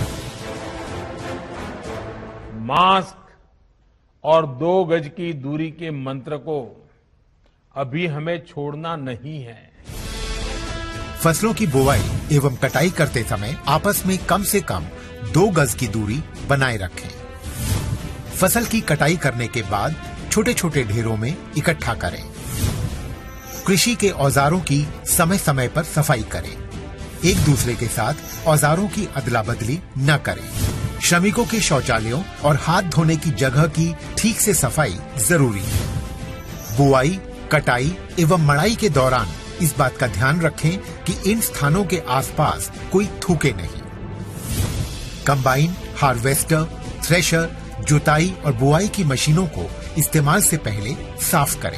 मास्क और दो गज की दूरी के मंत्र को अभी हमें छोड़ना नहीं है फसलों की बुवाई एवं कटाई करते समय आपस में कम से कम दो गज की दूरी बनाए रखें फसल की कटाई करने के बाद छोटे छोटे ढेरों में इकट्ठा करें कृषि के औजारों की समय समय पर सफाई करें एक दूसरे के साथ औजारों की अदला बदली न करें श्रमिकों के शौचालयों और हाथ धोने की जगह की ठीक से सफाई जरूरी है बुआई कटाई एवं मड़ाई के दौरान इस बात का ध्यान रखें कि इन स्थानों के आसपास कोई थूके नहीं कंबाइन हार्वेस्टर थ्रेशर जुताई और बुआई की मशीनों को इस्तेमाल से पहले साफ करें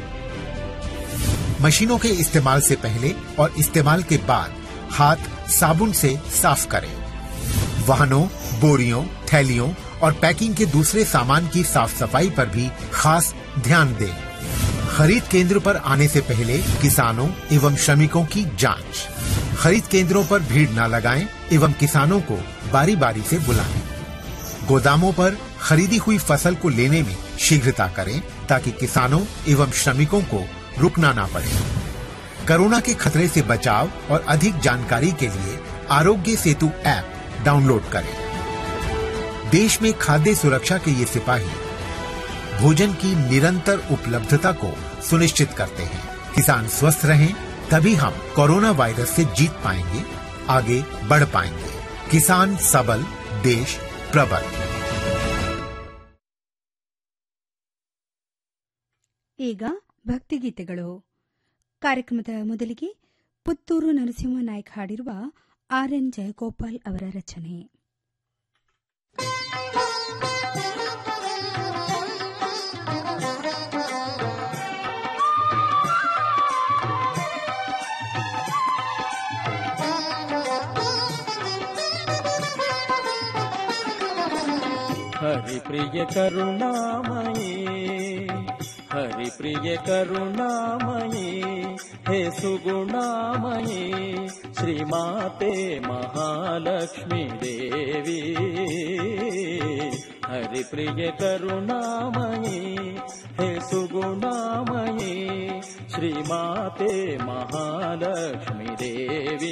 मशीनों के इस्तेमाल से पहले और इस्तेमाल के बाद हाथ साबुन से साफ करें वाहनों बोरियों थैलियों और पैकिंग के दूसरे सामान की साफ सफाई पर भी खास ध्यान दें खरीद केंद्र पर आने से पहले किसानों एवं श्रमिकों की जांच खरीद केंद्रों पर भीड़ न लगाएं एवं किसानों को बारी बारी से बुलाएं गोदामों पर खरीदी हुई फसल को लेने में शीघ्रता करें ताकि किसानों एवं श्रमिकों को रुकना ना पड़े कोरोना के खतरे से बचाव और अधिक जानकारी के लिए आरोग्य सेतु ऐप डाउनलोड करें देश में खाद्य सुरक्षा के ये सिपाही भोजन की निरंतर उपलब्धता को सुनिश्चित करते हैं किसान स्वस्थ रहें तभी हम कोरोना वायरस से जीत पाएंगे आगे बढ़ पाएंगे किसान सबल देश प्रबल ಈಗ ಭಕ್ತಿಗೀತೆಗಳು ಕಾರ್ಯಕ್ರಮದ ಮೊದಲಿಗೆ ಪುತ್ತೂರು ನರಸಿಂಹ ನಾಯ್ಕ ಹಾಡಿರುವ ಆರ್ ಎನ್ ಜಯಗೋಪಾಲ್ ಅವರ ರಚನೆ हरिप्रिय करुणामये हरिप्रिय करुणामये हे सुगुणामयी श्रीमाते महालक्ष्मी देवी हरिप्रिय करुणामयी हे सुगुणामयी श्रीमाते महालक्ष्मी देवी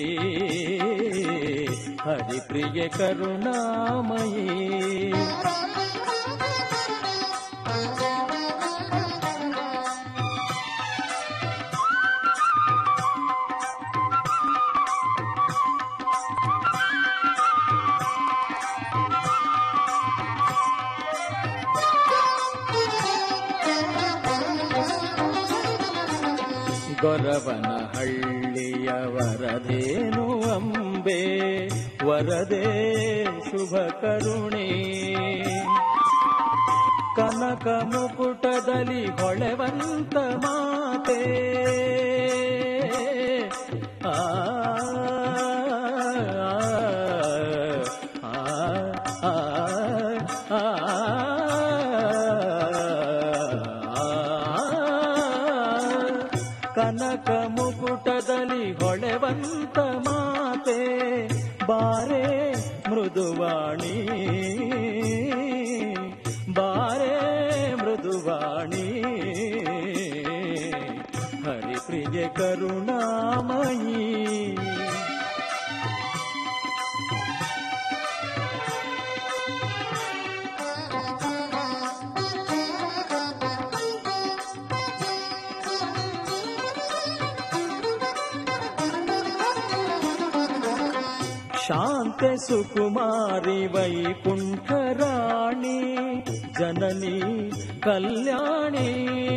हरिप्रिय करुणामयी ಗೊರವನ ಹಳ್ಳಿಯ ವರದೇನು ಅಂಬೆ ವರದೇ ಶುಭ ಕರುಣೆ ಕನಕ ಮುಕುಟದಲ್ಲಿ ಹೊಳೆವಂತ ಮಾತೆ ಆ ಆ, ಆ, ಆ, ಕನಕ ಮುಕುಟದಲ್ಲಿ ಹೊಳೆವಂತ ಮಾತೆ ಬಾರೆ ಮೃದುವಾಣಿ ಬಾರೆ ಮೃದುವಾಣಿ ಹರಿಪ್ರಿಯ ಕರುಣಾಮಯೀ ಶಾಂತ ಸುಕುಮಾರಿ ವೈಕುಂಠರಾಣಿ ಜನನಿ ಕಲ್ಯಾಣಿ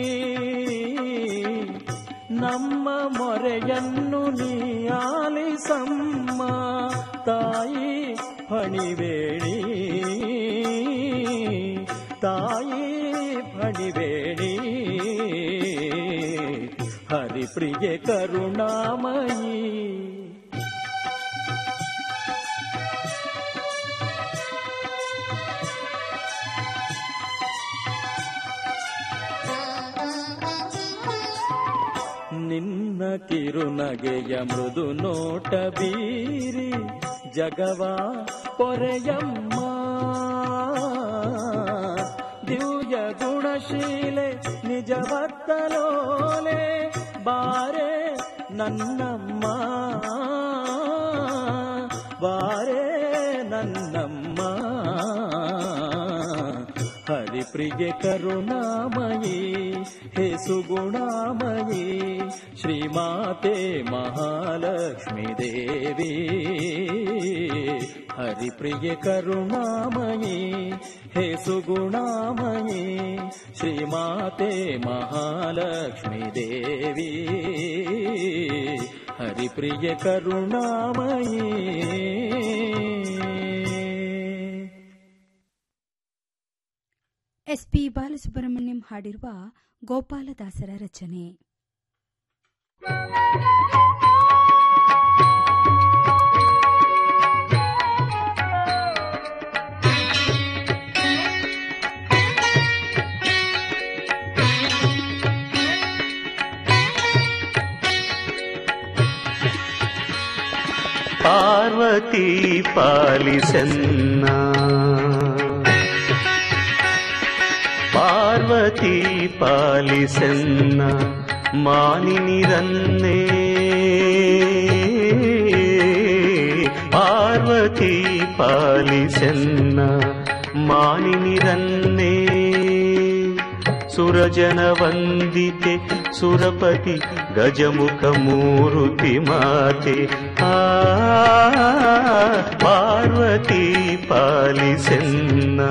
ನಮ್ಮ ಮೊರೆಯನ್ನು ನೀ ಆಲಿಸಮ್ಮ ತಾಯಿ ಫಣಿವೇಣಿ ತಾಯಿ ಫಣಿವೇಣಿ ಹರಿಪ್ರಿಯ ಕರುಣಾಮಯೀ ನಿನ್ನ ಕಿರುನಗೆಯ ಮೃದು ನೋಟ ಬೀರಿ ಜಗವ ಪೊರೆಯಮ್ಮ ದಿವ್ಯ ಗುಣಶೀಲೆ ನಿಜವತ್ತಲೋಲೆ ಬಾರೆ ನನ್ನಮ್ಮ ಬಾರೆ ನನ್ನಮ್ಮ ಹರಿಪ್ರಿಯ ಕರುಣಾಮಯೀ ಹೇ ಸುಗುಣಾಮಯೀ ಶ್ರೀಮಾತೆ ಮಹಾಲಕ್ಷ್ಮೀ ದೇವಿ ಹರಿಪ್ರಿಯ ಕರುಣಾಮಯೀ ಹೇ ಸುಗುಣಾಮಯೀ ಶ್ರೀಮಾತೆ ಮಹಾಲಕ್ಷ್ಮೀ ದೇವಿ ಹರಿಪ್ರಿಯ ಕರುಣಾಮಯೀ ಎಸ್ಪಿ ಬಾಲಸುಬ್ರಹ್ಮಣ್ಯಂ ಹಾಡಿರುವ ಗೋಪಾಲದಾಸರ ರಚನೆ ಪಾರ್ವತಿ ಪಾಲಿಸನ್ನ ಪಾರ್ವತಿ ಪಾಲಿಸನ್ನ ಮಾನಿನಿರನ್ನೇ ಪಾರ್ವತಿ ಪಾಲಿಸನ್ನ ಮಾನಿನಿರನ್ನೇ ಸುರಜನ ವಂದಿತೆ ಸುರಪತಿ ಗಜಮುಖ ಮೂರುತಿ ಮಾತೆ ಆ ಪಾರ್ವತಿ ಪಾಲಿಸನ್ನ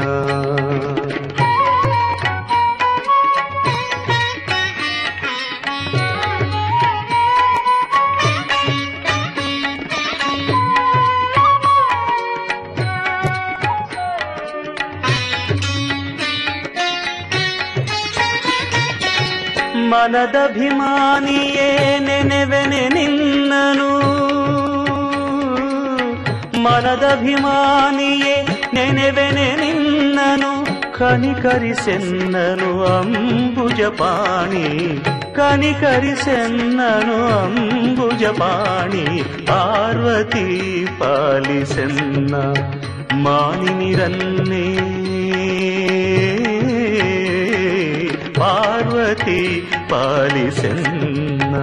ಮನದಭಿಮಾನಿಯೇ ನೆನೆವೆನೆ ನಿನ್ನನು ಮನದಭಿಮಾನಿಯೇ ನೆನೆವೆನೆ ನಿನ್ನನು కనికరిసెన్నను అంబుజపాణి కనికరిసెన్నను అంబుజపాణి పార్వతీ పాలిసెన్న మానినిరన్నే పార్వతీ పాలిసెన్న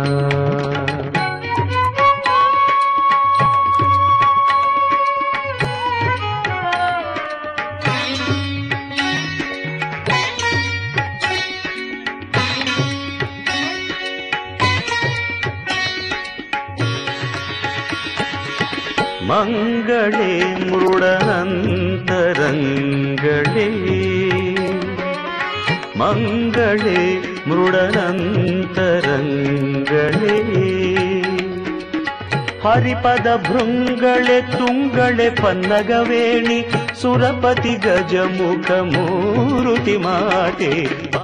മംഗളേ മൃഡനന്തരങ്ങളേ മംഗളേ മൃഡനന്തരങ്ങളേ ಹರಿಪದ ಭೃಂಗಳೆ ತುಂಗಳೆ ಪನ್ನಗವೇಣಿ ಸುರಪತಿ ಗಜಮುಖ ಮೂರುತಿ ಮಾತೆ